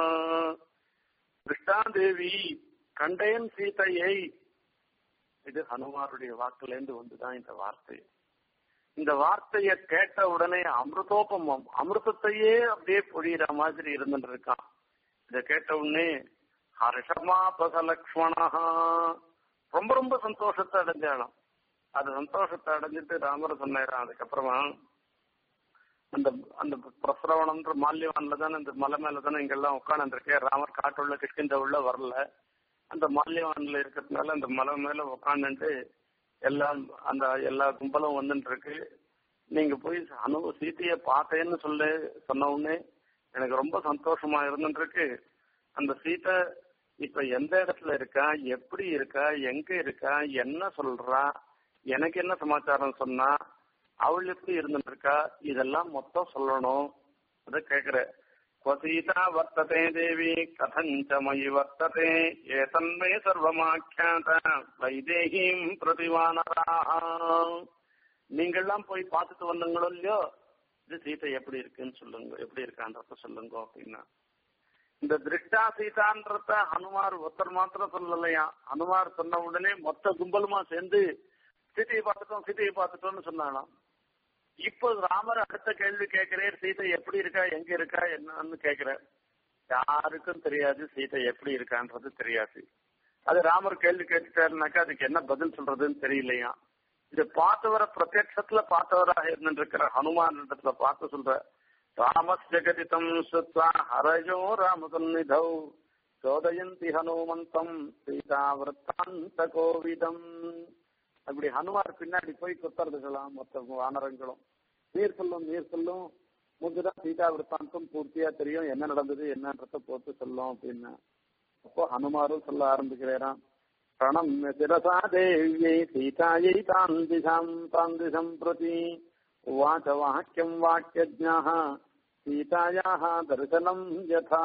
திருஷ்டா தேவி கண்டேன் சீதையை இது ஹனுமாருடைய வாக்குலேருந்து வந்துதான் இந்த வார்த்தை இந்த வார்த்தைய கேட்ட உடனே அமிர்தோபமம் அமிர்தத்தையே அப்படியே பொழியிற மாதிரி இருந்துட்டு இருக்கான் இத கேட்ட உடனே ஹர்ஷமாபச லக்ஷ்மணா ரொம்ப ரொம்ப சந்தோஷத்தை அடைஞ்சாலும் அது சந்தோஷத்தை அடைஞ்சிட்டு ராமர் சொன்னாராம் அதுக்கப்புறமா அந்த அந்த பிரசரவணம்ன்ற மால்யவான்ல தானே இந்த மலை மேல தானே இங்கெல்லாம் உட்காந்துருக்கேன் ராமர் காட்டுள்ள கிஷ்கிந்த உள்ள வரல அந்த மால்யவான்ல இருக்கிறதுனால அந்த மலை மேல உட்காந்துட்டு எல்லாம் அந்த எல்லா கும்பலும் வந்துட்டு இருக்கு நீங்க போய் அனு சீத்தைய பார்த்தேன்னு சொல்லு சொன்ன உடனே எனக்கு ரொம்ப சந்தோஷமா இருந்துட்டு இருக்கு அந்த சீத்தை இப்ப எந்த இடத்துல இருக்கா எப்படி இருக்கா எங்க இருக்கா என்ன சொல்றா எனக்கு என்ன சமாச்சாரம் சொன்னா அவள் எப்படி இருந்துட்டு இருக்கா இதெல்லாம் மொத்தம் சொல்லணும் அத கேக்குற क्वसीता वर्तते देवी कथञ्च मयि वर्तते एतन्मे सर्वमाख्यात வைதேகிம் பிரதிவானராக நீங்கள்லாம் போய் பார்த்துட்டு வந்தீங்களோ இல்லையோ இது சீதை எப்படி இருக்குன்னு சொல்லுங்க எப்படி இருக்கான்றத சொல்லுங்க அப்படின்னா இந்த திருஷ்டா சீதான்றத ஹனுமார் ஒருத்தர் மாத்திரம் சொல்லலையா ஹனுமார் சொன்ன உடனே மொத்த கும்பலுமா சேர்ந்து சீதையை பார்த்துட்டோம் சீதையை பார்த்துட்டோம்னு சொன்னாலாம் இப்போ ராமர் அடுத்த கேள்வி கேட்கிறார் சீதை எப்படி இருக்கா எங்க இருக்கா என்னன்னு கேட்கிறார் யாருக்கும் தெரியாது சீதை எப்படி இருக்கான்றது தெரியாது அது ராமர் கேள்வி கேட்டுட்டாருனாக்கா அதுக்கு என்ன பதில் சொல்றதுன்னு தெரியலையா இதை பார்த்தவரை பிரத்யட்சத்துல பார்த்தவராக இருந்திருக்கிற ஹனுமான் இடத்துல பார்த்து சொல்ற ராமஸ்யகதிதம் சுத்வா ஹரயோ ராமசன்னிதௌ சோதயந்தி ஹனுமந்தம் சீதா விரத்தாந்த கோவிதம் அப்படி ஹனுமார் பின்னாடி போய் குத்துறதுகளாம் மொத்த வானரங்களும் நீர் சொல்லும் நீர் சொல்லும் முந்துதான் சீதா விரத்தாந்தம் பூர்த்தியா தெரியும் என்ன நடந்தது என்னன்றத போட்டு சொல்லும் அப்படின்னு அப்போ ஹனுமாரும் சொல்ல ஆரம்பிக்கிறாராம் பிரணம்ய சிரசா தேவியை சீதாயை தாந்திசாம் தாந்திசம் பிரதி உவாச்ச வாக்கியம் வாக்கியஜ்ஞாः சீதாயாः தரிசனம் யதா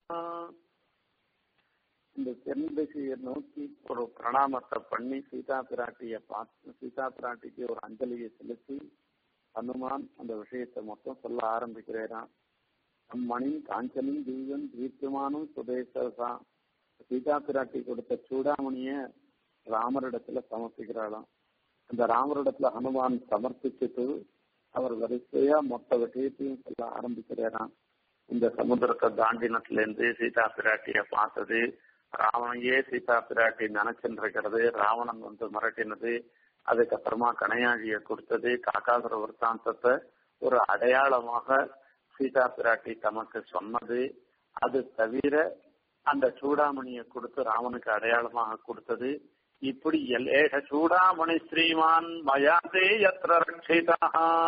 இந்த தென் திசையை நோக்கி ஒரு பிரணாமத்தை பண்ணி சீதா பிராட்டிய பார்த்து சீதா பிராட்டிக்கு ஒரு அஞ்சலியை செலுத்தி ஹனுமான் அந்த விஷயத்தை மொத்தம் சொல்ல ஆரம்பிக்கிறாராம் அம்மணின் காஞ்சனும் தீவன் தீர்த்தமானும் சுதேசா சீதா பிராட்டி கொடுத்த சூடாமணிய ராமரிடத்துல சமர்ப்பிக்கிறாளாம் அந்த ராமரிடத்துல ஹனுமான் சமர்ப்பிச்சுட்டு அவர் வரிசையா மொத்த விஷயத்தையும் சொல்ல ஆரம்பிக்கிறாராம் இந்த சமுத்திரத்தை தாண்டினத்துல இருந்து சீதா பிராட்டிய பார்த்தது ராவணையே சீதா பிராட்டி நினைச்சுருக்கிறது ராவணன் வந்து மிரட்டினது அதுக்கப்புறமா கனையாழிய கொடுத்தது காக்காசுர விற்த்தாந்தத்தை ஒரு அடையாளமாக சீதா பிராட்டி தமக்கு சொன்னது அது தவிர அந்த சூடாமணியை கொடுத்து ராமனுக்கு அடையாளமாக கொடுத்தது இப்படி ஏஷ சூடாமணி ஸ்ரீமான் மயாதே யத்ர ரட்சிதா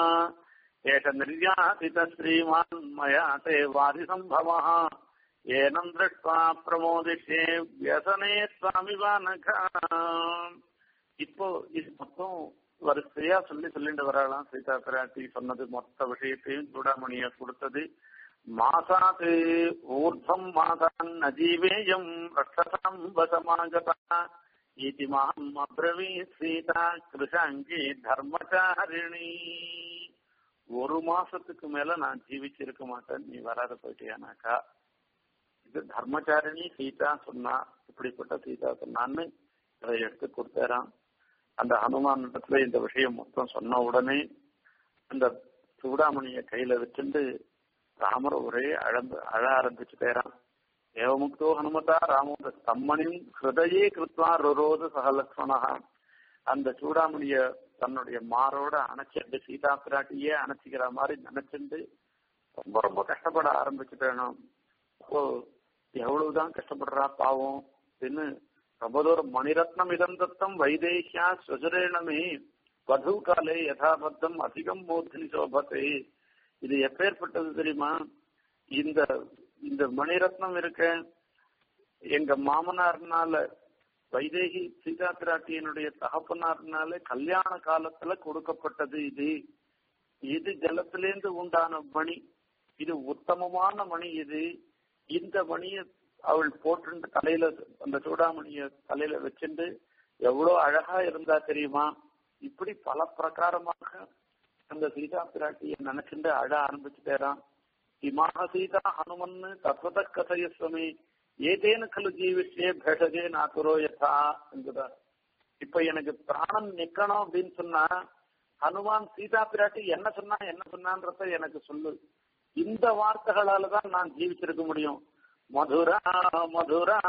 ஏஷ நிர்யாசித ஸ்ரீமான் மயாதே வாரி சம்பவ ஏனம் திருஷ்வா பிரமோதிஷே வியசனே சுவாமிவானகா இப்போ இது மொத்தம் வரிசையா சொல்லி சொல்லிட்டு வரலாம் சீதா பிராட்டி சொன்னது மொத்த விஷயத்தையும் சூடாமணிய கொடுத்தது மாசாத் ஊர்தம் மாதான் நஜீவேயம் ரக்ஷசாம் வசமாகதா இது மாம் அப்ரவீத் சீதா கிருஷாங்கி தர்மச்சாரிணி ஒரு மாசத்துக்கு மேல நான் ஜீவிச்சிருக்க மாட்டேன் நீ வராத போயிட்டியானாக்கா இது தர்மச்சாரிணி சீதா சொன்னா இப்படிப்பட்ட சீதா சொன்னான்னு அதை எடுத்து கொடுத்தாராம் அந்த ஹனுமான் இடத்துல இந்த விஷயம் மொத்தம் சொன்ன உடனே அந்த சூடாமணிய கையில வச்சுட்டு ராமர் ஒரே அழந்து அழ ஆரம்பிச்சுட்டேராம் ஏவமுக்தோ ஹனுமதா ராமோத தம்மனின் ஹிருதயே கிருத்வா ருரோது சகலக்ஷ்மணா அந்த சூடாமணிய தன்னுடைய மாரோட அணைச்சிட்டு சீதா பிராட்டியே அணைச்சிக்கிற மாதிரி நினைச்சுட்டு ரொம்ப ரொம்ப கஷ்டப்பட ஆரம்பிச்சுட்டேனும் அப்போ எவ்வளவுதான் கஷ்டப்படுறா பாவம் அப்படின்னு ரொம்ப தூரம் மணிரத்னம் இதம் தத்தம் வைதேஷியா சுஜரேணமே வధு காலே யதாபத்தம் அதிகம் மூர்த்தினி சோபத்தை இது எப்பேற்பட்டது தெரியுமா இந்த இந்த மணிரத்னம் இருக்க எங்க மாமனார்னால வைதேகி சீதா பிராட்டியனுடைய தகப்பனார்னால கல்யாண காலத்துல கொடுக்கப்பட்டது இது இது ஜலத்திலேந்து உண்டான மணி இது உத்தமமான மணி இது இந்த மணியை அவள் போட்டு தலையில அந்த சூடாமணிய தலையில வச்சுட்டு எவ்வளவு அழகா இருந்தா தெரியுமா இப்படி பல பிரகாரமாக அந்த சீதா பிராட்டிய நினைச்சுட்டு அழ ஆரம்பிச்சுட்டேரான் இமாக சீதா ஹனுமன்னு தத்வத கதையஸ்வமி ஏதேனு கலு ஜீவிஷே பேஷஜே நாத்துரோ யதா என்கிறார் இப்ப எனக்கு பிராணம் நிக்கணும் அப்படின்னு சொன்னா ஹனுமான் சீதா பிராட்டி என்ன சொன்னா என்ன சொன்னான்றத எனக்கு சொல்லு இந்த வார்த்தைகளால தான் நான் ஜீவிச்சிருக்க முடியும் மதுரா மதுரா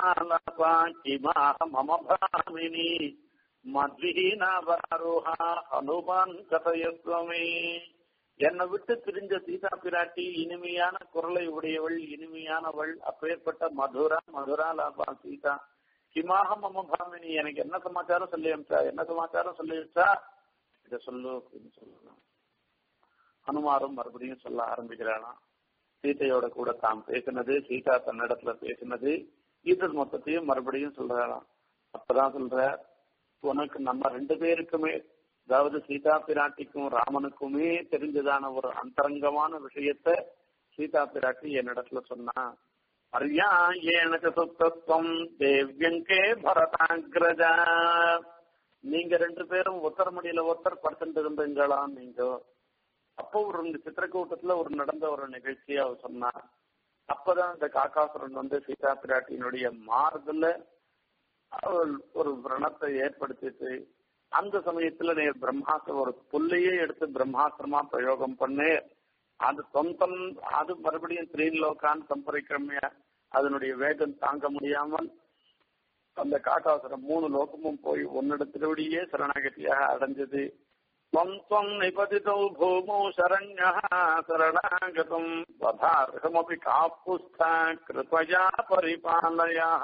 கிமாக மம பாமினி மத்விஹீனாவரோஹா ஹனுமான் கதையஸ்வமே என்னை விட்டு பிரிஞ்ச சீதா பிராட்டி இனிமையான குரலை உடையவள் இனிமையானவள் அப்பேற்பட்ட மதுரா மதுரா லாபா சீதா கிமாக மம பாமினி எனக்கு என்ன சமாச்சாரம் சொல்லி அமிச்சா என்ன சமாச்சாரம் சொல்லி வச்சா இத சொல்லு அப்படின்னு சொல்லலாம் ஹனுமாரும் மறுபடியும் சொல்ல ஆரம்பிக்கிறானா சீதையோட கூட தாம் பேசினது சீதா தன்னிடத்துல பேசினது இது மொத்தத்தையும் மறுபடியும் சொல்றாளாம் அப்பதான் சொல்ற உனக்கு நம்ம ரெண்டு பேருக்குமே அதாவது சீதா பிராட்டிக்கும் ராமனுக்குமே தெரிஞ்சதான ஒரு அந்தரங்கமான விஷயத்த சீதா பிராட்டி என்னிடத்துல சொன்னா அரியா எனக்கு சுத்தத்துவம் தேவ்யங்கே பரதாகிரஜா நீங்க ரெண்டு பேரும் ஒத்தர் முடியல ஒத்தர் படுத்துட்டு இருந்தீங்களா நீங்க அப்போ ஒரு சித்திரக்கூட்டத்துல ஒரு நடந்த ஒரு நிகழ்ச்சி அவர் சொன்னா அப்பதான் இந்த காக்காசுரன் வந்து சீதா பிராட்டியினுடைய மாறுதல அவள் ஒரு விரணத்தை ஏற்படுத்திட்டு அந்த சமயத்துல நீ பிரம்மாஸ்திரம் ஒரு புல்லையே எடுத்து பிரம்மாஸ்திரமா பிரயோகம் பண்ணு அது சொந்தம் அது மறுபடியும் திரீலோகான் சம்பரிக்கிரமிய அதனுடைய வேகம் தாங்க முடியாமல் அந்த காட்டாசுரம் மூணு லோகமும் போய் ஒன்னிடத்திலோடையே சரணாகதியாக அடைஞ்சது त्वं त्वं निपतितौ भूमौ शरण्यः शरणागतम् वधार्हमपि कापुस्था कृपया परिपालयः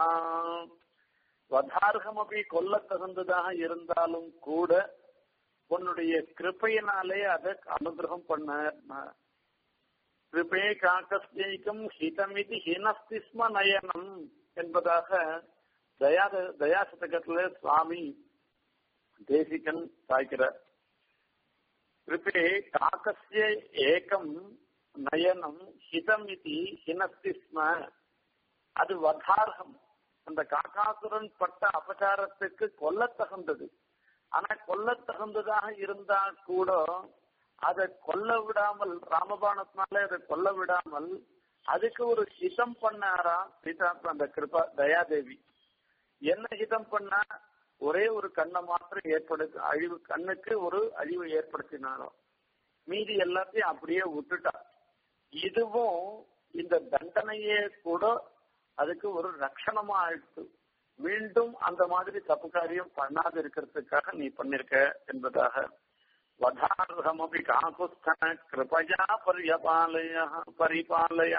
வதார்கமபி கொல்ல தகுந்ததாக இருந்தாலும் கூட உன்னுடைய கிருப்பையினாலே அதை அனுகிரகம் பண்ண கிருபே காக்கஸ்யம் ஹிதமிதி ஹினஸ்தி ஸ்ம நயனம் என்பதாக தயா தயாசதகத்துல சுவாமி தேசிகன் சாய்க்கிறார் கிருபே காக்கஸ்ய ஏகம் நயனம் ஹிதம் இது ஹினஸ்தி ஸ்ம அது வதார்கம் அந்த காக்காசுரன் பட்ட அபச்சாரத்துக்கு கொல்ல தகுந்தது ஆனா கொல்ல தகுந்ததாக இருந்தா கூட அதை கொல்ல விடாமல் ராமபாணத்தினாலே அதை கொல்ல விடாமல் அதுக்கு ஒரு ஹிதம் பண்ணாரா சீதா அந்த கிருபா தயாதேவி என்ன ஹிதம் பண்ணா ஒரே ஒரு கண்ணை மாத்திரம் ஏற்படுத்தி அழிவு கண்ணுக்கு ஒரு அழிவு ஏற்படுத்தினாரோ மீதி எல்லாத்தையும் அப்படியே விட்டுட்டா இதுவும் இந்த தண்டனையே கூட அதுக்கு ஒரு ரட்சணமா ஆயிடுச்சு மீண்டும் அந்த மாதிரி தப்பு காரியம் பண்ணாது இருக்கிறதுக்காக நீ பண்ணிருக்க என்பதாக வதார்ஹமபி காகுஸ்தன கிருபயா பரியபாலய பரிபாலய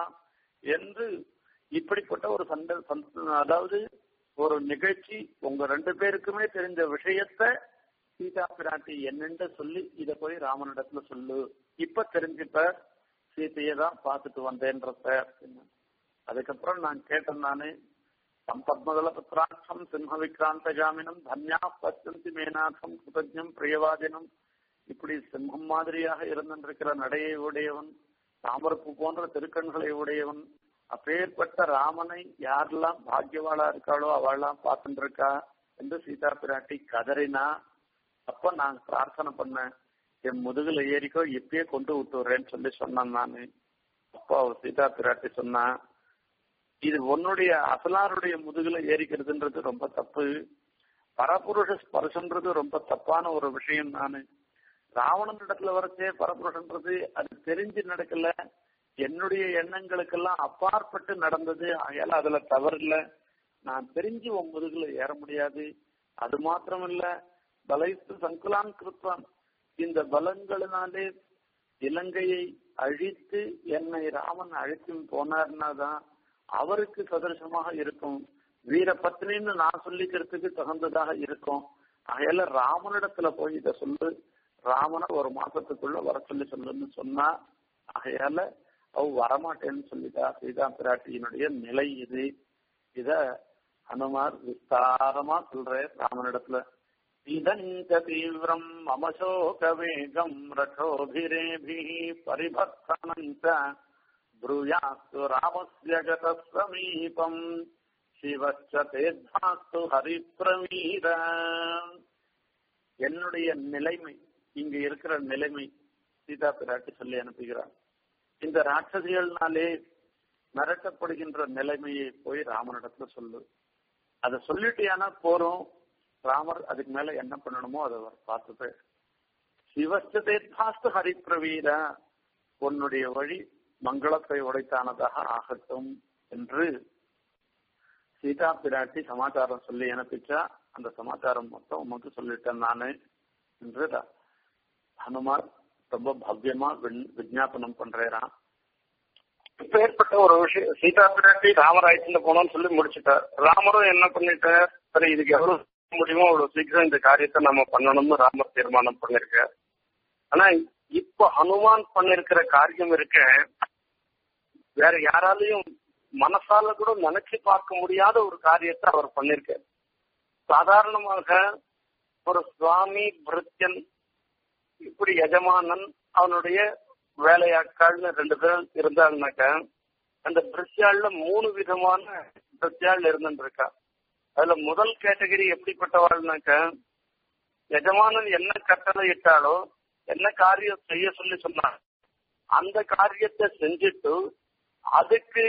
என்று இப்படிப்பட்ட ஒரு சண்டை அதாவது ஒரு நிகழ்ச்சி உங்க ரெண்டு பேருக்குமே தெரிஞ்ச விஷயத்த சீதா பிராட்டி என்னென்று சொல்லி இத போய் ராமனிடத்துல சொல்லு இப்ப தெரிஞ்சுப்ப சீத்தையை தான் பார்த்துட்டு வந்தேன்றத அப்படின்னு அதுக்கப்புறம் நான் கேட்டேன் நானு சம்பத்மதல பத்ராட்சம் சிம்ம விக்ராந்த ஜாமினம் தன்யா பச்சந்தி மேனாக்கம் கிருதஜம் பிரியவாதினம் இப்படி சிம்மம் மாதிரியாக இருந்திருக்கிற நடையை உடையவன் தாமரப்பு போன்ற திருக்கண்களை உடையவன் அப்பேற்பட்ட ராமனை யாரெல்லாம் பாக்கியவாளா இருக்காளோ அவள்லாம் பார்த்துட்டு இருக்கா என்று சீதா பிராட்டி கதறினா அப்ப நான் பிரார்த்தனை பண்ணேன் என் முதுகுல ஏறிக்கோ இப்பயே கொண்டு விட்டுறேன்னு சொல்லி சொன்னான் நானு அப்போ அவ சீதா பிராட்டி சொன்னா இது உன்னுடைய அசலாருடைய முதுகுல ஏறிக்கிறதுன்றது ரொம்ப தப்பு பரபுருஷ ஸ்பர்சன்றது ரொம்ப தப்பான ஒரு விஷயம் நானு ராவணன் இடத்துல வரச்சே பரபுருஷன்றது அது தெரிஞ்சு நடக்கல என்னுடைய எண்ணங்களுக்கெல்லாம் அப்பாற்பட்டு நடந்தது ஆகையால அதுல தவறு இல்ல நான் தெரிஞ்சு உன் முதுகுல ஏற முடியாது அது மாத்திரம் இல்ல பலைத்து சங்குலான் கிருத்வான் இந்த பலங்களினாலே இலங்கையை அழித்து என்னை ராமன் அழைத்து போனார்னா தான் அவருக்கு சதர்சமாக இருக்கும் வீர பத்னின்னு நான் சொல்லிக்கிறதுக்கு தகுந்ததாக இருக்கும் அகையில ராமனிடத்துல போய் இத சொல்லு ராமனை ஒரு மாசத்துக்குள்ள வர சொல்லி சொல்லுன்னு சொன்னா ஆகையால அவ வரமாட்டேன்னு சொல்லிட்டா சீதா பிராட்டியினுடைய நிலை இது இத ஹனுமார் விஸ்தாரமா சொல்ற ராமனிடத்துல இதஞ்ச தீவிரம் மமசோக வேகம் ரட்டோபிரேபி பரிபர்த்தனஞ்ச ब्रूयास्तु रामस्य गतः समीपम् शिवश्च तेद्धास्तु ஹரிப்பிரவீர என்னுடைய நிலைமை இங்க இருக்கிற நிலைமை சீதா பிராட்டி சொல்லி அனுப்புகிறார் இந்த ராட்சசிகள்னாலே மிரட்டப்படுகின்ற நிலைமையை போய் ராமனிடத்துல சொல்லு அதை சொல்லிட்டியானா போறோம் ராமர் அதுக்கு மேல என்ன பண்ணணுமோ அதை அவர் பார்த்துட்டு சிவஸ்த தேத்தாஸ்து ஹரிப்பிரவீர உன்னுடைய வழி மங்களத்தை உடைத்தானதாக ஆகட்டும் என்று சீதா பிராட்டி சமாச்சாரம் சொல்லி அனுப்பிச்சா அந்த சமாச்சாரம் மொத்தம் உமக்கு சொல்லிட்டேன் நானு என்று ஹனுமார் ரொம்ப பவ்யமா விஜாபனம் பண்றான் இப்ப ஏற்பட்ட ஒரு விஷயம் சீதா பிராட்டி ராமராயத்துல போனோம்னு சொல்லி முடிச்சுட்டார் ராமரும் என்ன பண்ணிட்டார் சரி இதுக்கு எவ்வளவு முடியுமோ அவ்வளவு சீக்கிரம் இந்த காரியத்தை நம்ம பண்ணணும்னு ராமர் தீர்மானம் பண்ணிருக்கார் ஆனா இப்ப ஹனுமான் பண்ணிருக்கிற காரியம் இருக்க வேற யாராலையும் மனசால கூட நினைச்சு பார்க்க முடியாத ஒரு காரியத்தை அவர் பண்ணிருக்கார் சாதாரணமாக ஒரு சுவாமி பிருத்தியன் இப்படி எஜமானன் அவனுடைய வேலையாட்கள்னு ரெண்டு பேர் இருந்தாங்கனாக்க அந்த பிரிட்ஜாள்ல மூணு விதமான பிரிட்ஜாள் இருந்துருக்கா அதுல முதல் கேட்டகரி எப்படிப்பட்டவாள்னாக்க எஜமானன் என்ன கட்டளை இட்டாலோ என்ன காரியம் செய்ய சொல்லி சொன்னார் அந்த காரியத்தை செஞ்சுட்டு அதுக்கு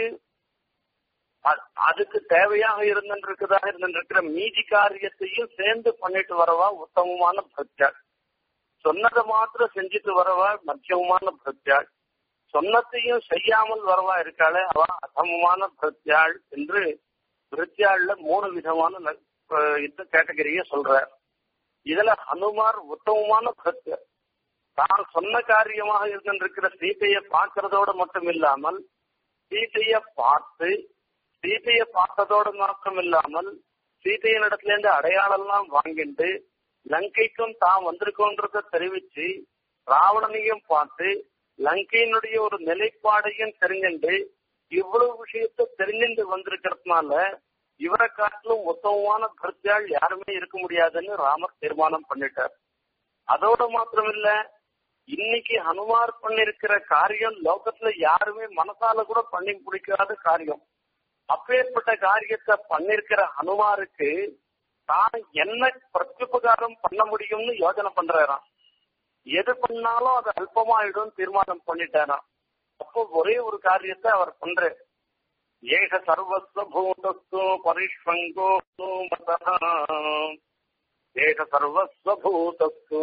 அதுக்கு தேவையாக இருந்துருக்குதா இருந்துருக்கிற மீதி காரியத்தையும் சேர்ந்து பண்ணிட்டு வரவா உத்தமமான பக்தியாள் சொன்னதை மாத்திரம் செஞ்சுட்டு வரவா மத்தியமமான பக்தியாள் சொன்னத்தையும் செய்யாமல் வரவா இருக்காளே அவ அதமமான பக்தியாள் என்று விருத்தியாள்ல மூணு விதமான ந- அஹ் இந்த கேட்டகரிய சொல்றார் இதுல ஹனுமார் உத்தமமான பக்தர் தான் சொன்ன காரியமாக இருந்திருக்கிற சீதையை பார்க்கறதோடு மட்டும் இல்லாமல் சீதையை பார்த்து சீதையை பார்த்ததோடு மாத்திரம் இல்லாமல் சீதையின் இடத்துல இருந்து அடையாளம் எல்லாம் வாங்கிட்டு லங்கைக்கும் தான் வந்திருக்கோன்றத தெரிவிச்சு ராவணனையும் பார்த்து லங்கையினுடைய ஒரு நிலைப்பாடையும் தெரிஞ்சுண்டு இவ்வளவு விஷயத்த தெரிஞ்சுட்டு வந்திருக்கிறதுனால இவரை காட்டிலும் உத்தமமான கருத்தியால் யாருமே இருக்க முடியாதுன்னு ராமர் தீர்மானம் பண்ணிட்டார் அதோட மாத்திரம் இல்ல இன்னைக்கு ஹனுமார் பண்ணிருக்கிற காரியம் லோகத்துல யாருமே மனசால கூட பண்ணி முடிக்காத காரியம் அப்பேற்பட்ட காரியத்தை பண்ணிருக்கிற ஹனுமாருக்கு தான் என்ன பிரத்யுபகாரம் பண்ண முடியும்னு யோசனை பண்றாராம் எது பண்ணாலும் அது அல்பமாயிடும் தீர்மானம் பண்ணிட்டாராம் அப்போ ஒரே ஒரு காரியத்தை அவர் பண்றாரு ஏக சர்வஸ்வ பூதஸ்து பரிஷ்வங்கோ மதः ஏக சர்வஸ்வ பூதஸ்து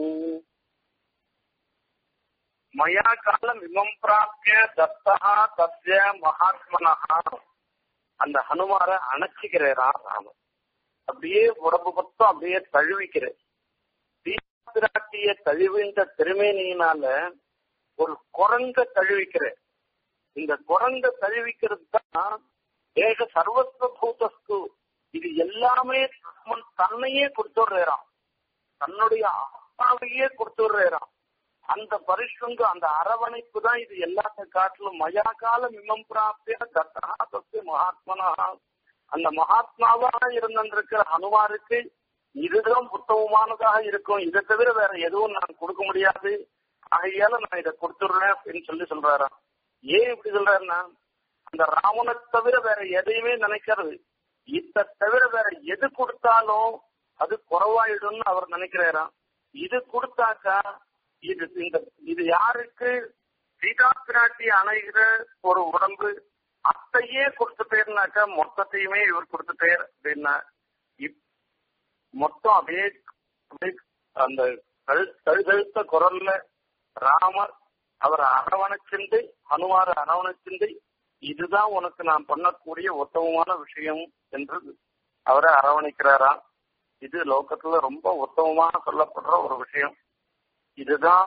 மயா காலம் இமம் பிராப்திய தத்தா தஸ்ய மகாத்மனஹா அந்த ஹனுமார அணைச்சிக்கிறா ராமன் அப்படியே உடம்பு மொத்தம் அப்படியே தழுவிக்கிறேன் தீராட்டிய தழுவின்ற திருமேனியினால ஒரு குரங்க தழுவிக்கிறேன் இந்த குரங்க தழுவிக்கிறது தான் ஏக சர்வஸ்வ பூதஸ்து இது எல்லாமே ராமன் தன்னையே கொடுத்துடுறான் தன்னுடைய ஆத்மாவையே கொடுத்துடுறான் அந்த பரிசுங்க அந்த அரவணைப்பு தான் இது எல்லாத்த காட்டிலும் மயா காலம் இமம் பிராப்திய தத்தா தஸ்ய மகாத்மனா அந்த மகாத்மாவா இருந்திருக்கிற ஹனுமாருக்கு இதுதான் உத்தமமானதாக இருக்கும் இதை தவிர வேற எதுவும் நான் கொடுக்க முடியாது ஆகையால நான் இதை கொடுத்துடுறேன் அப்படின்னு சொல்லி சொல்றாராம் ஏன் இப்படி சொல்றாருன்னா அந்த ராவனை தவிர வேற எதையுமே நினைக்கிறது இத தவிர வேற எது கொடுத்தாலும் அது குறவாயிடும்னு அவர் நினைக்கிறாராம் இது கொடுத்தாக்கா இது இந்த இது யாருக்கு சீதா பிராட்டி அணைகிற ஒரு உடம்பு அத்தையே கொடுத்துட்டேன்னாக்கா மொத்தத்தையுமே இவர் கொடுத்துட்டேர் அப்படின்னா இப்- மொத்தம் அப்படியே அப்படியே அந்த கழு- கழுகழுத்த குரல்ல ராமர் அவர் அரவணைச்சிண்டு ஹனுமார் அரவணைச்சிண்டு இதுதான் உனக்கு நான் பண்ணக்கூடிய உத்தமமான விஷயம் என்று அவரை அரவணைக்கிறாராம் இது லோகத்துல ரொம்ப உத்தமமாக சொல்லப்படுற ஒரு விஷயம் இதுதான்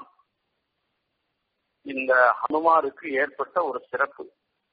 இந்த ஹனுமாருக்கு ஏற்பட்ட ஒரு சிறப்பு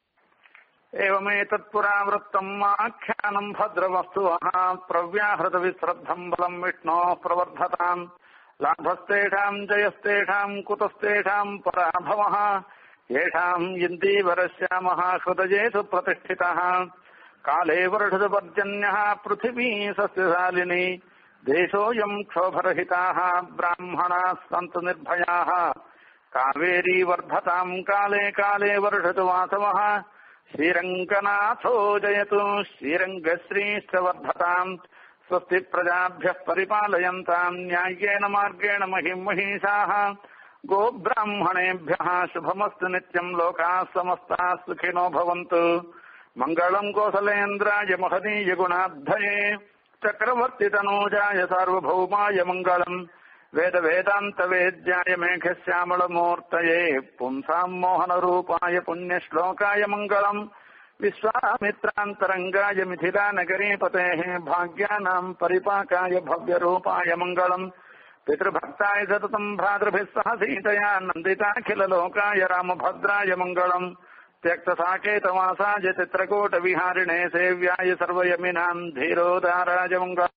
एवमेतत्पुरावृत्तम् आख्यानम् भद्रवस्तुवः प्रव्याहृतविश्रद्धम् बलम् विष्णोः प्रवर्धताम् लाभस्तेषाम् जयस्तेषाम् कुतस्तेषाम् पराभवः येषाम् इन्दीवरश्यामः हृदयेषु प्रतिष्ठितः काले वर्षदपर्जन्यः पृथिवी सस्यशालिनी देशोऽयम् क्षोभरहिताः ब्राह्मणाः सन्तु निर्भयाः कावेरी वर्धताम् काले काले वर्षतु वासवः श्रीरङ्गनाथो जयतु श्रीरङ्गश्रीश्च वर्धताम् स्वस्ति प्रजाभ्यः परिपालयन्ताम् न्याय्येन मार्गेण महिम् महिषाः गोब्राह्मणेभ्यः शुभमस्तु नित्यम् लोकाः समस्ताः सुखिनो भवन्तु मङ्गलम् कोसलेन्द्राय महदीय गुणाब्धये चक्रवर्तितनूजाय सार्वभौमाय मङ्गलम् वेद वेदान्त वेद्याय मेघश्यामलमूर्तये पुंसाम् मोहनरूपाय पुण्यश्लोकाय मङ्गलम् विश्वामित्रान्तरङ्गाय मिथिलानगरीपतेः भाग्यानाम् परिपाकाय भव्यरूपाय मङ्गलम् पितृभक्ताय सततम् भ्रातृभिः सह सीतया नन्दिताखिललोकाय रामभद्राय मङ्गलम् त्यक्तसाकेतवासाय चित्रकूटविहारिणे सेव्याय सर्वयमिनाम् धीरोदाराय मङ्गलम्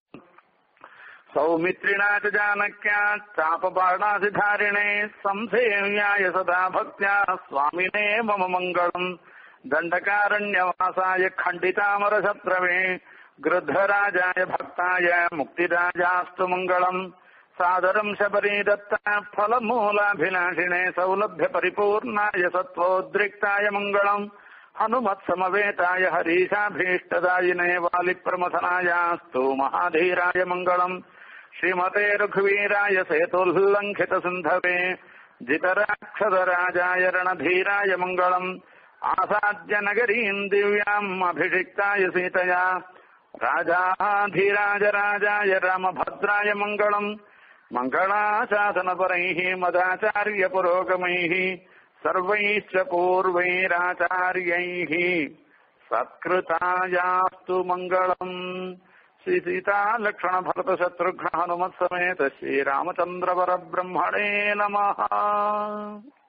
सौमित्रिणा च जानक्या चापबाणाधिधारिणे संसेव्याय सदा भक्त्या स्वामिने मम मङ्गलम् दण्डकारण्यवासाय खण्डितामरशत्रवे गृद्धराजाय भक्ताय मुक्तिराजास्तु मङ्गलम् सादरम् शबरी दत्ता फलमूलाभिलाषिणे सौलभ्यपरिपूर्णाय सत्त्वोद्रिक्ताय मङ्गलम् हनुमत्समवेताय हरीशाभीष्टदायिने वालिप्रमथनायास्तु महाधीराय मङ्गलम् श्रीमते रघुवीराय सेतुल्लङ्घितसिन्धवे जितराक्षसराजाय रणधीराय मङ्गलम् आसाद्य नगरीम् दिव्याम् अभिषिक्ताय सीतया राजाधीराज राजाय रामभद्राय मङ्गलम् मङ्गलाशासनपरैः मदाचार्यपुरोगमैः सर्वैश्च पूर्वैराचार्यैः सत्कृतायास्तु मङ्गलम् श्रीसीतालक्ष्मणभरतशत्रुघ्न हनुमत्समेत श्रीरामचन्द्रवरब्रह्मणे नमः